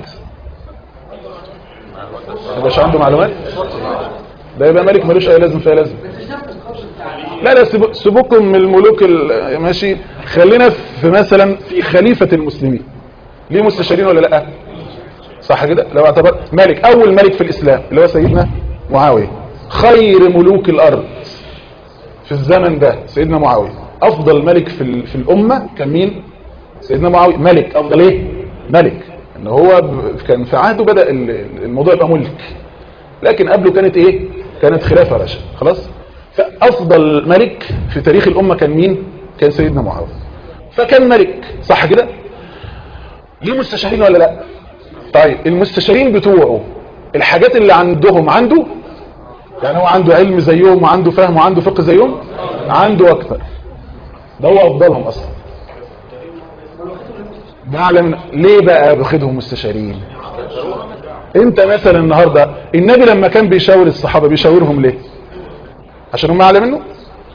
مش عنده معلومات ده يبقى ملك ملوش اي لازم فيها لازم لا لا سيبو- سيبوكم من الملوك ال- ماشي خلينا في مثلا في خليفة المسلمين ليه مستشارين ولا لا صح كده لو اعتبر ملك اول ملك في الاسلام اللي هو سيدنا معاوية خير ملوك الارض في الزمن ده سيدنا معاوية افضل ملك في, ال- في الامة كان مين سيدنا معاوية ملك افضل ايه ملك ان هو ب- كان في عهده بدأ ال- الموضوع يبقى ملك لكن قبله كانت ايه كانت خلافة راشدة خلاص فافضل ملك في تاريخ الامة كان مين كان سيدنا معاوية فكان ملك صح كده ليه مستشارين ولا لا طيب المستشارين بتوعه الحاجات اللي عندهم عنده يعني هو عنده علم زيهم وعنده فهم وعنده فقه زيهم عنده اكتر ده هو افضلهم اصلا ده اعلى من ليه بقى باخدهم مستشارين انت مثلا النهارده النبي لما كان بيشاور الصحابه بيشاورهم ليه عشان هم اعلى منه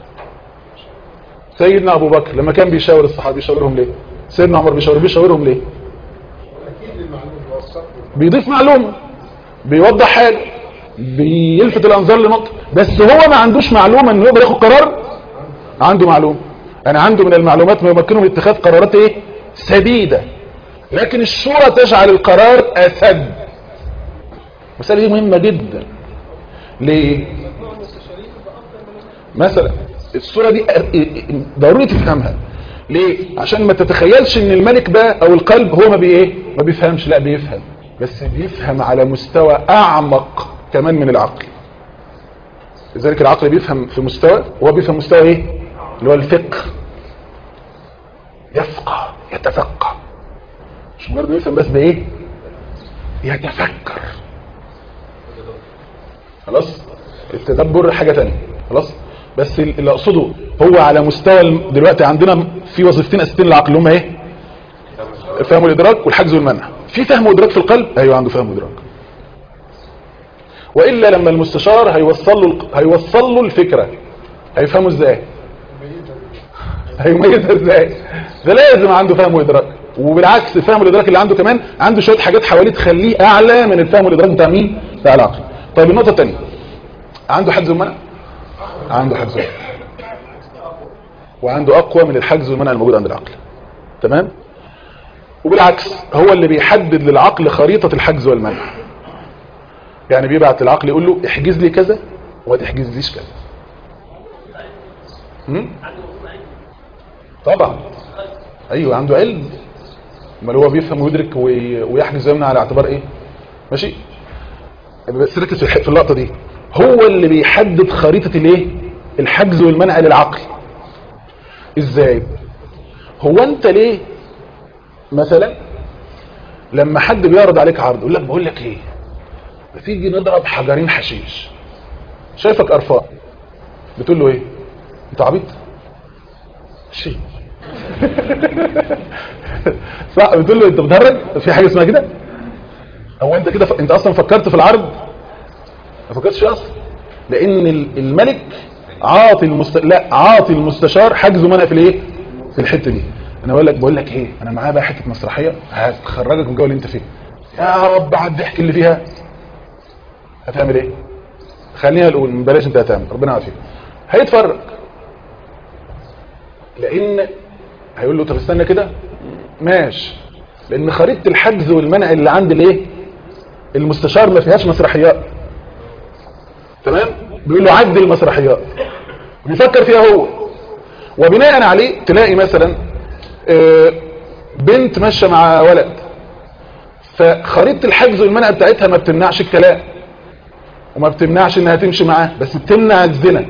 سيدنا ابو بكر لما كان بيشاور الصحابه بيشاورهم ليه سيدنا عمر بيشاور بيشاورهم ليه بيضيف معلومه بيوضح حاجه بيلفت الانظار لنقطه بس هو ما عندوش معلومه انه يقدر ياخد قرار عنده معلومه انا عنده من المعلومات ما يمكنه من اتخاذ قرارات ايه سديده لكن الشورى تجعل القرار اسد المساله دي مهمه جدا ليه مثلا الصوره دي ضروري تفهمها ليه عشان ما تتخيلش ان الملك ده او القلب هو ما بي ايه ما بيفهمش لا بيفهم بس بيفهم على مستوى اعمق كمان من العقل لذلك العقل بيفهم في مستوى وهو بيفهم مستوى ايه اللي هو الفقه يفقه يتفقه مش مجرد يفهم بس ده ايه يتفكر خلاص التدبر حاجة تانية خلاص بس اللي اقصده هو على مستوى الم- دلوقتي عندنا في وظيفتين اساسيين للعقل اللي هم ايه الفهم والادراك والحجز والمنع في فهم وادراك في القلب ايوه عنده فهم وادراك والا لما المستشار هيوصل له الق- هيوصل له الفكره هيفهمه ازاي هيميزها ازاي ده لازم عنده فهم وادراك وبالعكس الفهم والادراك اللي عنده كمان عنده شويه حاجات حواليه تخليه اعلى من الفهم والادراك بتاع مين بتاع العقل طيب النقطه الثانيه عنده حجز ومنع عنده حجز ومنع وعنده اقوى من الحجز والمنع الموجود عند العقل تمام وبالعكس هو اللي بيحدد للعقل خريطه الحجز والمنع يعني بيبعت العقل يقول له احجز لي كذا وما تحجزليش كذا هم؟ طبعا ايوه عنده علم امال هو بيفهم ويدرك وي- ويحجز ويمنع على اعتبار ايه ماشي بس ركز في الح- في اللقطه دي هو اللي بيحدد خريطه الايه الحجز والمنع للعقل ازاي هو انت ليه مثلا لما حد بيعرض عليك عرض يقول لك بقول لك ايه ما تيجي نضرب حجرين حشيش شايفك قرفان بتقول له ايه انت عبيط شيء صح بتقول له انت بتهرج في حاجه اسمها كده هو انت كده ف... انت اصلا فكرت في العرض ما فكرتش فيه اصلا لان ال- الملك عاطي المست... لا عاطي المستشار حجز ومنع في الايه في الحته دي انا بقول لك بقول لك ايه انا معايا بقى حته مسرحيه هتخرجك من الجو اللي انت فيه يا رب على الضحك اللي فيها هتعمل ايه خلينا نقول بلاش انت هتعمل ربنا يعافيك هيتفرج لان هيقول له طب استنى كده ماشي لان خريطه الحجز والمنع اللي عند الايه المستشار ما فيهاش مسرحيات تمام بيقول له عد المسرحيات بيفكر فيها هو وبناء عليه تلاقي مثلا آه، بنت ماشيه مع ولد فخريطه الحجز والمنع بتاعتها ما بتمنعش الكلام وما بتمنعش انها تمشي معاه بس بتمنع الزنا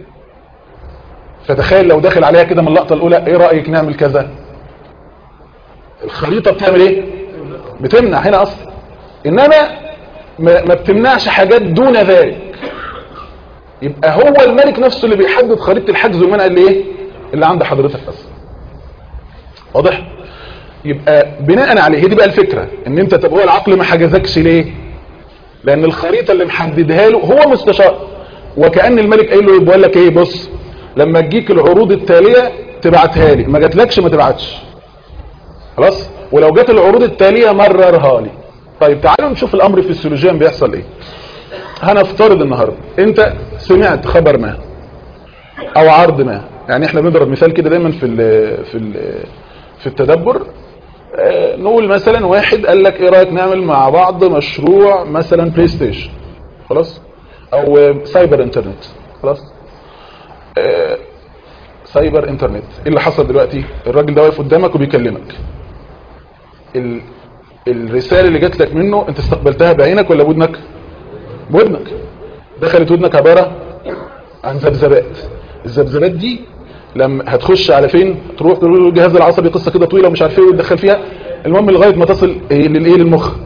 فتخيل لو داخل عليها كده من اللقطه الاولى ايه رايك نعمل كذا الخريطه بتعمل ايه بتمنع هنا اصلا انما ما ما بتمنعش حاجات دون ذلك يبقى هو الملك نفسه اللي بيحدد خريطه الحجز والمنع اللي ايه اللي عند حضرتك اصلا واضح يبقى بناء عليه هي دي بقى الفكره ان انت طب هو العقل ما حجزكش ليه لان الخريطه اللي محددها له هو مستشار وكأن الملك قايل له بقول لك ايه بص لما تجيك العروض التاليه تبعتها لي ما جاتلكش ما تبعتش خلاص ولو جت العروض التاليه مررها لي طيب تعالوا نشوف الامر فيسيولوجيا بيحصل ايه هنفترض النهارده انت سمعت خبر ما او عرض ما يعني احنا بنضرب مثال كده دايما في ال في ال في التدبر آه، نقول مثلا واحد قال لك ايه رايك نعمل مع بعض مشروع مثلا بلاي ستيشن خلاص او آه، سايبر انترنت خلاص آه، سايبر انترنت ايه اللي حصل دلوقتي الراجل ده واقف قدامك وبيكلمك ال... الرساله اللي جات لك منه انت استقبلتها بعينك ولا بودنك بودنك دخلت ودنك عباره عن ذبذبات الذبذبات دي لما هتخش على فين تروح تقول له الجهاز العصبي قصه كده طويله ومش عارف ايه وتدخل فيها المهم لغايه ما تصل إيه للايه للمخ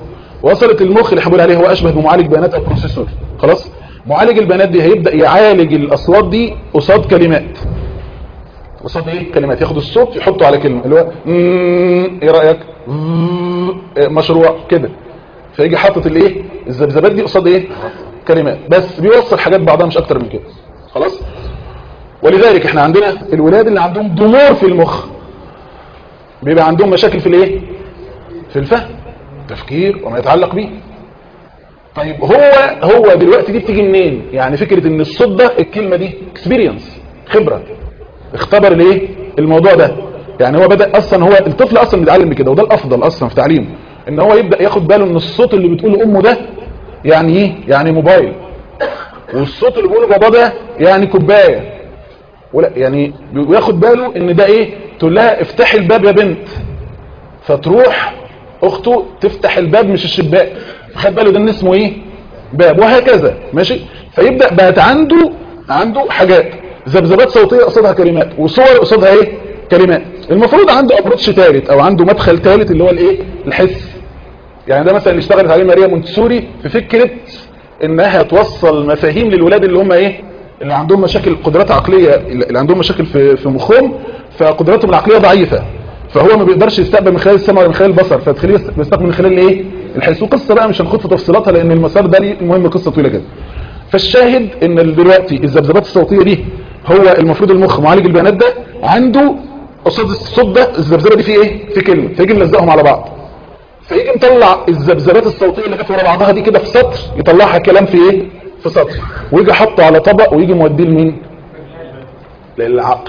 وصلت المخ اللي هنقول عليه هو اشبه بمعالج بيانات او بروسيسور خلاص معالج البيانات دي هيبدا يعالج الاصوات دي قصاد كلمات قصاد ايه كلمات ياخد الصوت يحطه على كلمه اللي هو مم، ايه رايك مم، إيه، مشروع كده فيجي حاطط الايه الذبذبات دي قصاد ايه كلمات بس بيوصل حاجات بعضها مش اكتر من كده خلاص ولذلك احنا عندنا الولاد اللي عندهم ضمور في المخ بيبقى عندهم مشاكل في الايه في الفهم تفكير وما يتعلق به طيب هو هو دلوقتي دي بتيجي منين يعني فكرة ان الصوت ده الكلمة دي اكسبيرينس خبرة اختبر الايه الموضوع ده يعني هو بدأ اصلا هو الطفل اصلا بيتعلم بكده وده الافضل اصلا في تعليمه ان هو يبدأ ياخد باله ان الصوت اللي بتقوله امه ده يعني ايه يعني موبايل والصوت اللي بيقوله بابا ده يعني كوبايه ولا يعني بياخد باله ان ده ايه تقول لها افتحي الباب يا بنت فتروح اخته تفتح الباب مش الشباك خد باله ده ان اسمه ايه باب وهكذا ماشي فيبدا بقت عنده عنده حاجات ذبذبات صوتيه قصادها كلمات وصور قصادها ايه كلمات المفروض عنده ابروتش ثالث او عنده مدخل ثالث اللي هو الايه الحس يعني ده مثلا اللي اشتغلت عليه ماريا مونتسوري في فكره انها توصل مفاهيم للولاد اللي هم ايه اللي عندهم مشاكل قدرات عقليه اللي عندهم مشاكل في في مخهم فقدراتهم العقليه ضعيفه فهو ما بيقدرش يستقبل من خلال السمع ولا من خلال البصر فتخليه بيستقبل من خلال الايه الحس وقصه بقى مش هنخوض في تفصيلاتها لان المسار ده ليه المهم قصه طويله كده فالشاهد ان دلوقتي الذبذبات الصوتيه دي هو المفروض المخ معالج البيانات ده عنده قصاد الصوت ده الذبذبه دي في ايه في كلمه فيجي ملزقهم على بعض فيجي مطلع الذبذبات الصوتيه اللي كانت ورا بعضها دي كده في سطر يطلعها كلام في ايه في سطر ويجي حطه على طبق ويجي موديه لمين للعقل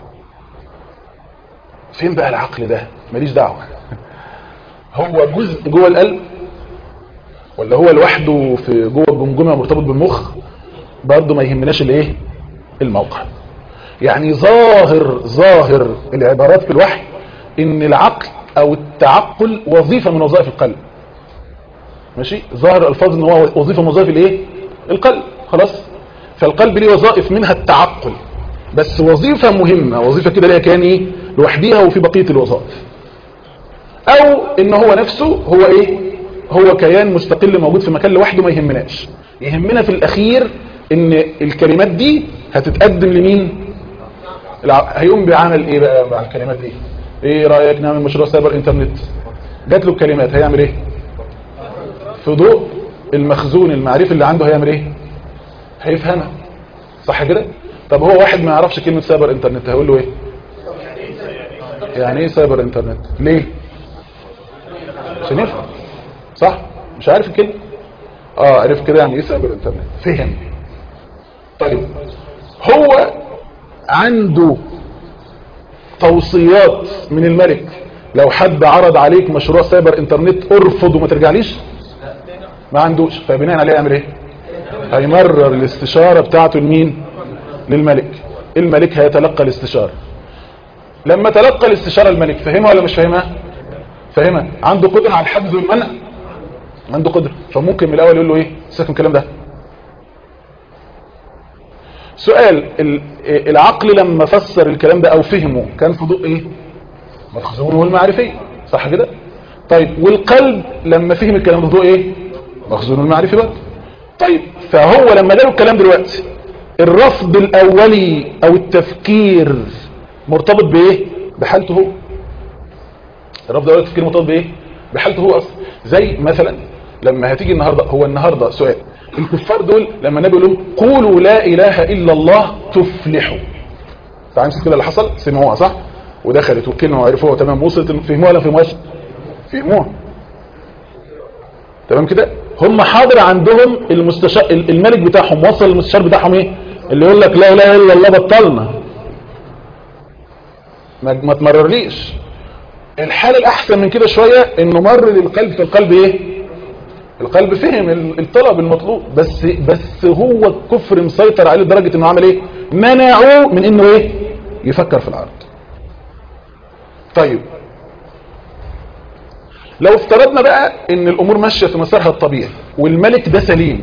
فين بقى العقل ده ماليش دعوه هو جزء جوه القلب ولا هو لوحده في جوه الجمجمه مرتبط بالمخ برضه ما يهمناش الايه الموقع يعني ظاهر ظاهر العبارات في الوحي ان العقل او التعقل وظيفه من وظائف القلب ماشي ظاهر الالفاظ ان هو وظيفه من وظائف الايه القلب خلاص فالقلب ليه وظائف منها التعقل بس وظيفه مهمه وظيفه كده ليها كان ايه لوحديها وفي بقيه الوظائف او ان هو نفسه هو ايه هو كيان مستقل موجود في مكان لوحده ما يهمناش يهمنا في الاخير ان الكلمات دي هتتقدم لمين الع- هيقوم بعمل ايه بقى مع الكلمات دي ايه رايك نعمل مشروع سايبر انترنت جات له الكلمات هيعمل ايه في ضوء المخزون المعرفي اللي عنده هيعمل ايه هيفهمها صح كده طب هو واحد ما يعرفش كلمه سايبر انترنت هيقول له ايه يعني ايه سايبر انترنت ليه عشان يفهم صح مش عارف الكلمه اه عرف كده يعني ايه سايبر انترنت فهم طيب هو عنده توصيات من الملك لو حد عرض عليك مشروع سايبر انترنت ارفض وما ترجعليش ما عندوش فبناء عليه يعمل ايه هيمرر الاستشارة بتاعته لمين للملك الملك هيتلقى الاستشارة لما تلقى الاستشارة الملك فهمها ولا مش فاهمها فاهمها عنده قدرة على الحفظ والمنع عنده قدرة فممكن من الاول يقول له ايه سيبك من الكلام ده سؤال ال- العقل لما فسر الكلام ده او فهمه كان في ضوء ايه مخزونه المعرفي صح كده طيب والقلب لما فهم الكلام ده في ضوء ايه مخزونه المعرفي برضه طيب فهو لما جاله الكلام دلوقتي الرفض الاولي او التفكير مرتبط بايه بحالته هو الرفض الاولي التفكير مرتبط بايه بحالته هو اصلا زي مثلا لما هتيجي النهارده هو النهارده سؤال الكفار دول لما النبي يقول لهم قولوا لا اله الا الله تفلحوا تعالوا نشوف كده اللي حصل سمعوها صح ودخلت والكلمه وعرفوها تمام وصلت فهموها ولا فهموهاش فهموها تمام كده هم حاضر عندهم المستشار الملك بتاعهم وصل المستشار بتاعهم ايه اللي يقول لك لا اله الا الله بطلنا ما ما تمررليش الحال الاحسن من كده شويه انه مر للقلب في القلب ايه القلب فهم ال- الطلب المطلوب بس بس هو الكفر مسيطر عليه لدرجه انه عمل ايه منعوه من انه ايه يفكر في العرض طيب لو افترضنا بقى ان الامور ماشيه في مسارها الطبيعي والملك ده سليم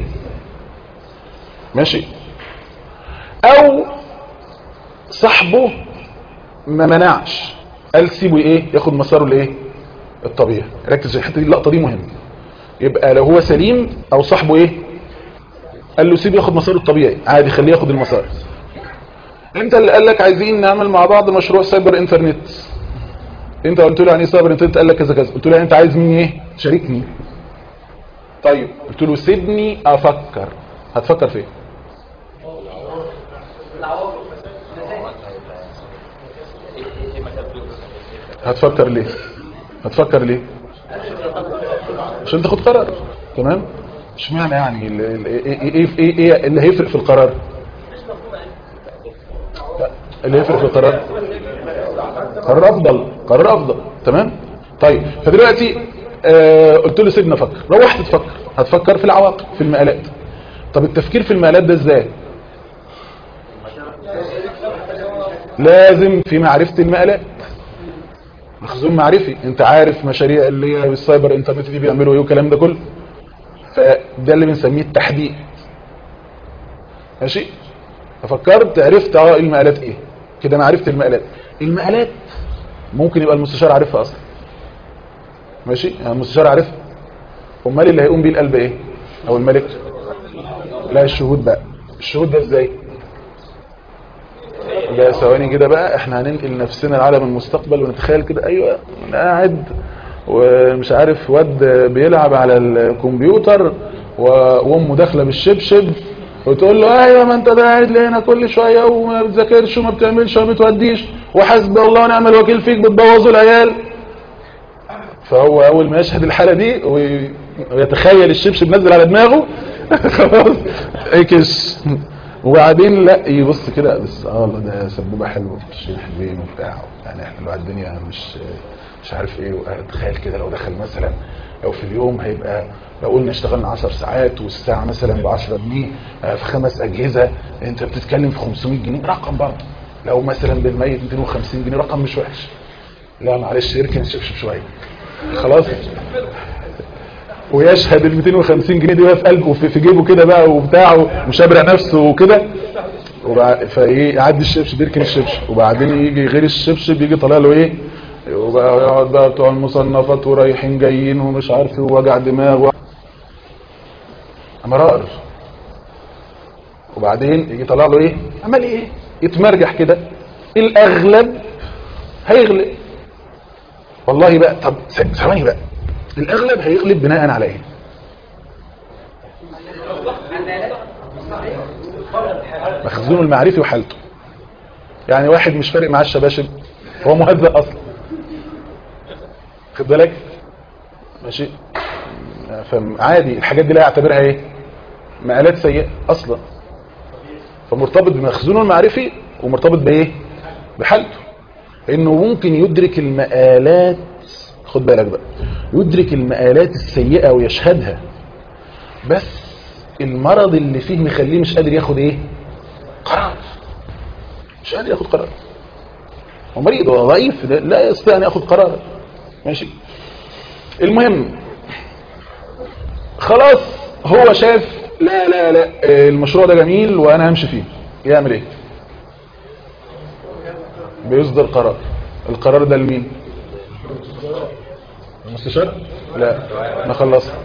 ماشي او صاحبه ما منعش قال سيبه ايه ياخد مساره الايه الطبيعي ركز في الحته دي اللقطه دي مهمه يبقى لو هو سليم او صاحبه ايه قال له سيب ياخد مساره الطبيعي عادي خليه ياخد المسار انت اللي قال لك عايزين نعمل مع بعض مشروع سايبر انترنت انت قلت له يعني ايه سايبر انترنت قال لك كذا كذا قلت له انت عايز مني ايه شاركني طيب قلت له سيبني افكر هتفكر في ايه هتفكر ليه هتفكر ليه عشان تاخد قرار تمام مش معنى يعني ال- ال- ايه ايه ايه ايه اللي هيفرق في القرار لا، اللي هيفرق في القرار قرار افضل قرار افضل تمام طيب فدلوقتي آه قلت له سيبنا افكر روحت تفكر هتفكر في العواقب في المقالات طب التفكير في المقالات ده ازاي لازم في معرفة المقالات مخزون معرفي انت عارف مشاريع اللي هي بالسايبر انترنت دي بيعملوا ايه والكلام ده كله فده اللي بنسميه التحديد ماشي ففكرت عرفت اه المقالات ايه كده انا عرفت المقالات المقالات ممكن يبقى المستشار عارفها اصلا ماشي يعني المستشار عارفها امال اللي هيقوم بيه القلب ايه او الملك لا الشهود بقى الشهود ده ازاي لا ثواني كده بقى احنا هننقل نفسنا لعالم المستقبل ونتخيل كده ايوه انا قاعد ومش عارف واد بيلعب على الكمبيوتر و- وامه داخله بالشبشب وتقول له ايوه ما انت ده قاعد لي هنا كل شويه وما بتذاكرش وما بتعملش وما بتوديش وحسبي الله ونعم الوكيل فيك بتبوظوا العيال فهو اول ما يشهد الحاله دي وي- ويتخيل الشبشب نزل على دماغه خلاص اكش وبعدين لا يبص كده بس اه والله ده سبوبه حلوه شيء حلوين وبتاع يعني احنا الواحد الدنيا مش مش عارف ايه تخيل كده لو دخل مثلا لو في اليوم هيبقى لو قلنا اشتغلنا 10 ساعات والساعه مثلا ب 10 جنيه آه، في خمس اجهزه انت بتتكلم في 500 جنيه رقم برضه لو مثلا بالميت 250 جنيه رقم مش وحش لا معلش اركن شبشب شويه خلاص ويشهد ال 250 جنيه دي وهي في قلبه وفي في جيبه كده بقى وبتاع ومشابرق نفسه وكده وبع- فايه يعدي الشبشب يركن الشبشب وبعدين يجي غير الشبشب يجي طالع له ايه وبقى يقعد بقى بتوع المصنفات ورايحين جايين ومش عارف إيه ووجع دماغ و... مرار وبعدين يجي طالع له ايه عمال ايه يتمرجح كده الاغلب هيغلب والله بقى طب ث- ثواني بقى الاغلب هيغلب بناء على ايه مخزونه المعرفي وحالته يعني واحد مش فارق معاه الشباشب هو مهزأ اصلا خد بالك ماشي فعادي الحاجات دي لا يعتبرها ايه مقالات سيئة اصلا فمرتبط بمخزونه المعرفي ومرتبط بايه بحالته انه ممكن يدرك المقالات خد بالك بقى يدرك المقالات السيئة ويشهدها بس المرض اللي فيه مخليه مش قادر ياخد ايه قرار مش قادر ياخد قرار هو مريض هو ضعيف لا- لا يستطيع ان ياخد قرار ماشي المهم خلاص هو شاف لا لا لا آه، المشروع ده جميل وانا همشي فيه يعمل ايه بيصدر قرار القرار ده لمين المستشار لا ما خلصها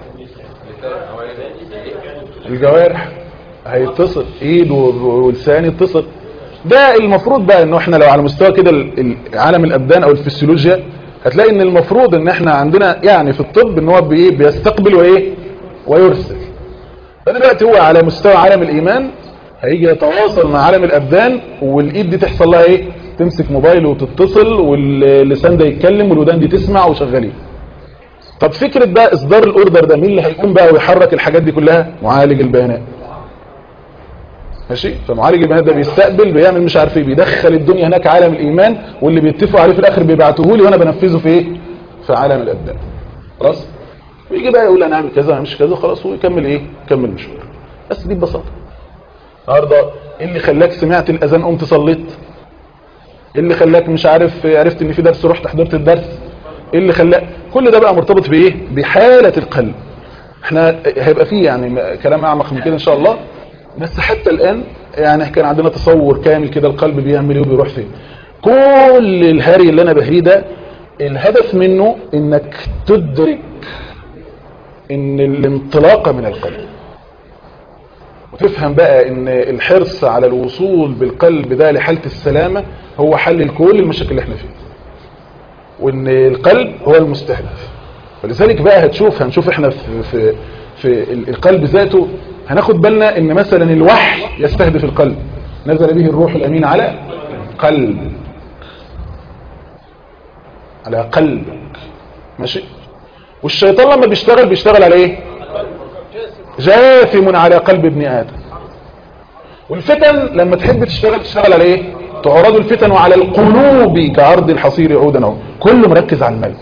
الجوارح هيتصل ايد و- ولسان يتصل ده المفروض بقى انه احنا لو على مستوى كده ال- ال- عالم الابدان او الفسيولوجيا هتلاقي ان المفروض ان احنا عندنا يعني في الطب ان هو بي- بيستقبل وايه ويرسل فدلوقتي هو على مستوى عالم الايمان هيجي يتواصل مع عالم الابدان والايد دي تحصل لها ايه تمسك موبايل وتتصل واللسان ده يتكلم والودان دي تسمع وشغالين طب فكرة بقى اصدار الاوردر ده مين اللي هيقوم بقى ويحرك الحاجات دي كلها معالج البيانات ماشي فمعالج البيانات ده بيستقبل بيعمل مش عارف ايه بيدخل الدنيا هناك عالم الايمان واللي بيتفقوا عليه في الاخر بيبعتوه لي وانا بنفذه في ايه في عالم الابدان خلاص ويجي بقى يقول انا اعمل كذا انا مش كذا خلاص ويكمل ايه يكمل مشوار بس دي ببساطه النهارده ايه اللي خلاك سمعت الاذان قمت صليت ايه اللي خلاك مش عارف عرفت ان في درس رحت حضرت الدرس ايه اللي خلاك كل ده بقى مرتبط بايه بحاله القلب احنا هيبقى فيه يعني كلام اعمق من كده ان شاء الله بس حتى الان يعني كان عندنا تصور كامل كده القلب بيعمل ايه وبيروح فين كل الهري اللي انا بهريه ده الهدف منه انك تدرك ان الانطلاقة من القلب وتفهم بقى ان الحرص على الوصول بالقلب ده لحالة السلامة هو حل لكل المشاكل اللي احنا فيها وان القلب هو المستهدف ولذلك بقى هتشوف هنشوف احنا في, في, في القلب ذاته هناخد بالنا ان مثلا الوحي يستهدف القلب نزل به الروح الامين على قلب على قلبك ماشي والشيطان لما بيشتغل بيشتغل على ايه جاثم على قلب ابن ادم والفتن لما تحب تشتغل تشتغل على ايه تعرض الفتن على القلوب كعرض الحصير عودا اهو كله مركز على الملك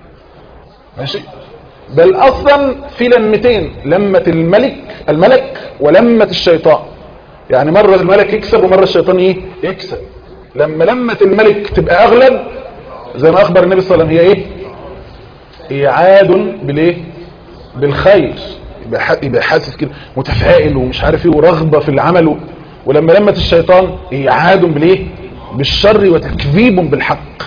ماشي بل اصلا في لمتين لمة الملك الملك ولمة الشيطان يعني مرة الملك يكسب ومرة الشيطان ايه يكسب لما لمة الملك تبقى اغلب زي ما اخبر النبي صلى الله عليه وسلم هي ايه ايعاد بالايه بالخير يبقى ح- يبقى حاسس كده متفائل ومش عارف ايه ورغبه في العمل و- ولما لمت الشيطان ايعاد بالايه بالشر وتكذيب بالحق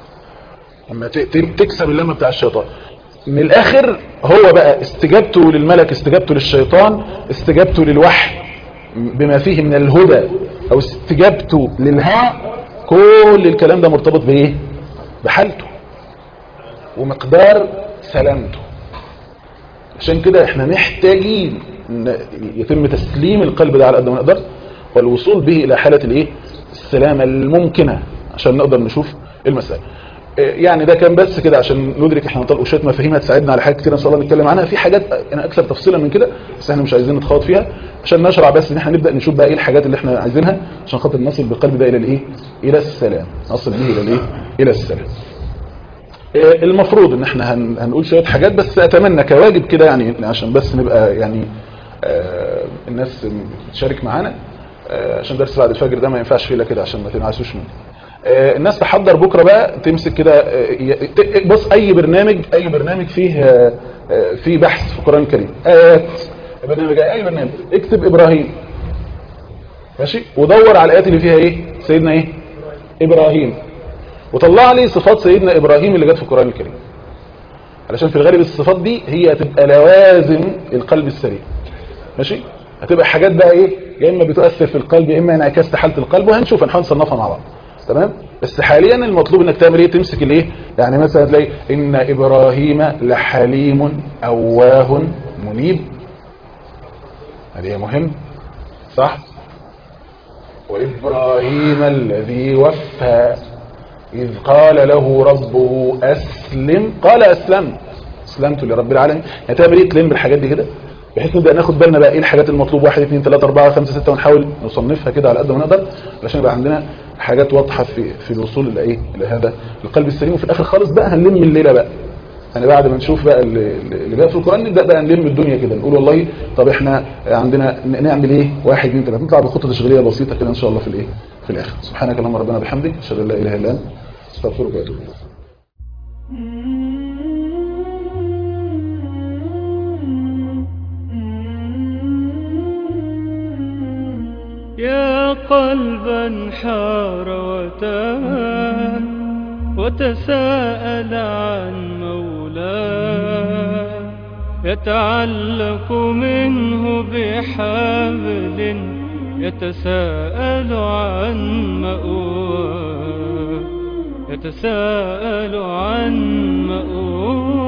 لما ت- ت- تكسب اللمه بتاع الشيطان من الاخر هو بقى استجابته للملك استجابته للشيطان استجابته للوحي بما فيه من الهدى او استجابته للهوى كل الكلام ده مرتبط بايه بحالته ومقدار سلامته عشان كده احنا محتاجين ان يتم تسليم القلب ده على قد ما نقدر والوصول به الى حالة الايه السلامة الممكنة عشان نقدر نشوف المسألة إيه يعني ده كان بس كده عشان ندرك احنا نطلق شويه مفاهيم هتساعدنا على حاجات كتير ان شاء الله نتكلم عنها في حاجات انا اكثر تفصيلا من كده بس احنا مش عايزين نتخوض فيها عشان نشرع بس ان احنا نبدا نشوف بقى ايه الحاجات اللي احنا عايزينها عشان خاطر نصل بالقلب ده الى الايه الى السلام نصل به الى الايه الى السلام إيه المفروض ان احنا هن- هنقول شويه حاجات بس اتمنى كواجب كده يعني عشان بس نبقى يعني آه، الناس تشارك معانا آه، عشان درس بعد الفجر ده ما ينفعش فيه إلا كده عشان ما تنعسوش منه آه، الناس تحضر بكره بقى تمسك كده آه، ي- ت- بص اي برنامج اي برنامج فيه آه، آه، فيه بحث في القران الكريم ايات برنامج اي برنامج اكتب ابراهيم ماشي ودور على الايات اللي فيها ايه سيدنا ايه ابراهيم وطلع لي صفات سيدنا ابراهيم اللي جت في القران الكريم علشان في الغالب الصفات دي هي هتبقى لوازم القلب السليم ماشي هتبقى حاجات بقى ايه يا اما بتؤثر في القلب يا اما انعكاس حاله القلب وهنشوف هنحاول نصنفها مع بعض تمام بس حاليا المطلوب انك تعمل ايه تمسك الايه يعني مثلا تلاقي ان ابراهيم لحليم اواه منيب هذه مهم صح وابراهيم الذي وفى إذ قال له ربه أسلم قال أسلمت أسلمت لرب العالمين يعني تعمل إيه تلم بالحاجات دي كده بحيث نبدأ ناخد بالنا بقى إيه الحاجات المطلوب واحد اثنين ثلاثة أربعة خمسة ستة ونحاول نصنفها كده على قد ما نقدر علشان يبقى عندنا حاجات واضحة في في الوصول إلى إيه إلى هذا القلب السليم وفي الآخر خالص بقى هنلم الليلة بقى يعني بعد ما نشوف بقى اللي اللي جاء في القرآن نبدأ بقى نلم الدنيا كده نقول والله طب احنا عندنا ن- نعمل ايه واحد اثنين ثلاثة نطلع بخطة تشغيلية بسيطة كده ان شاء الله في الايه في الاخر سبحانك اللهم ربنا بحمدك اشهد ان لا اله الا انت استغفرك واتوب اليك يا قلبا حار وتاه وتساءل عن مولاه يتعلق منه بحبل يتساءل عن مأواه يتساءل عن مأواه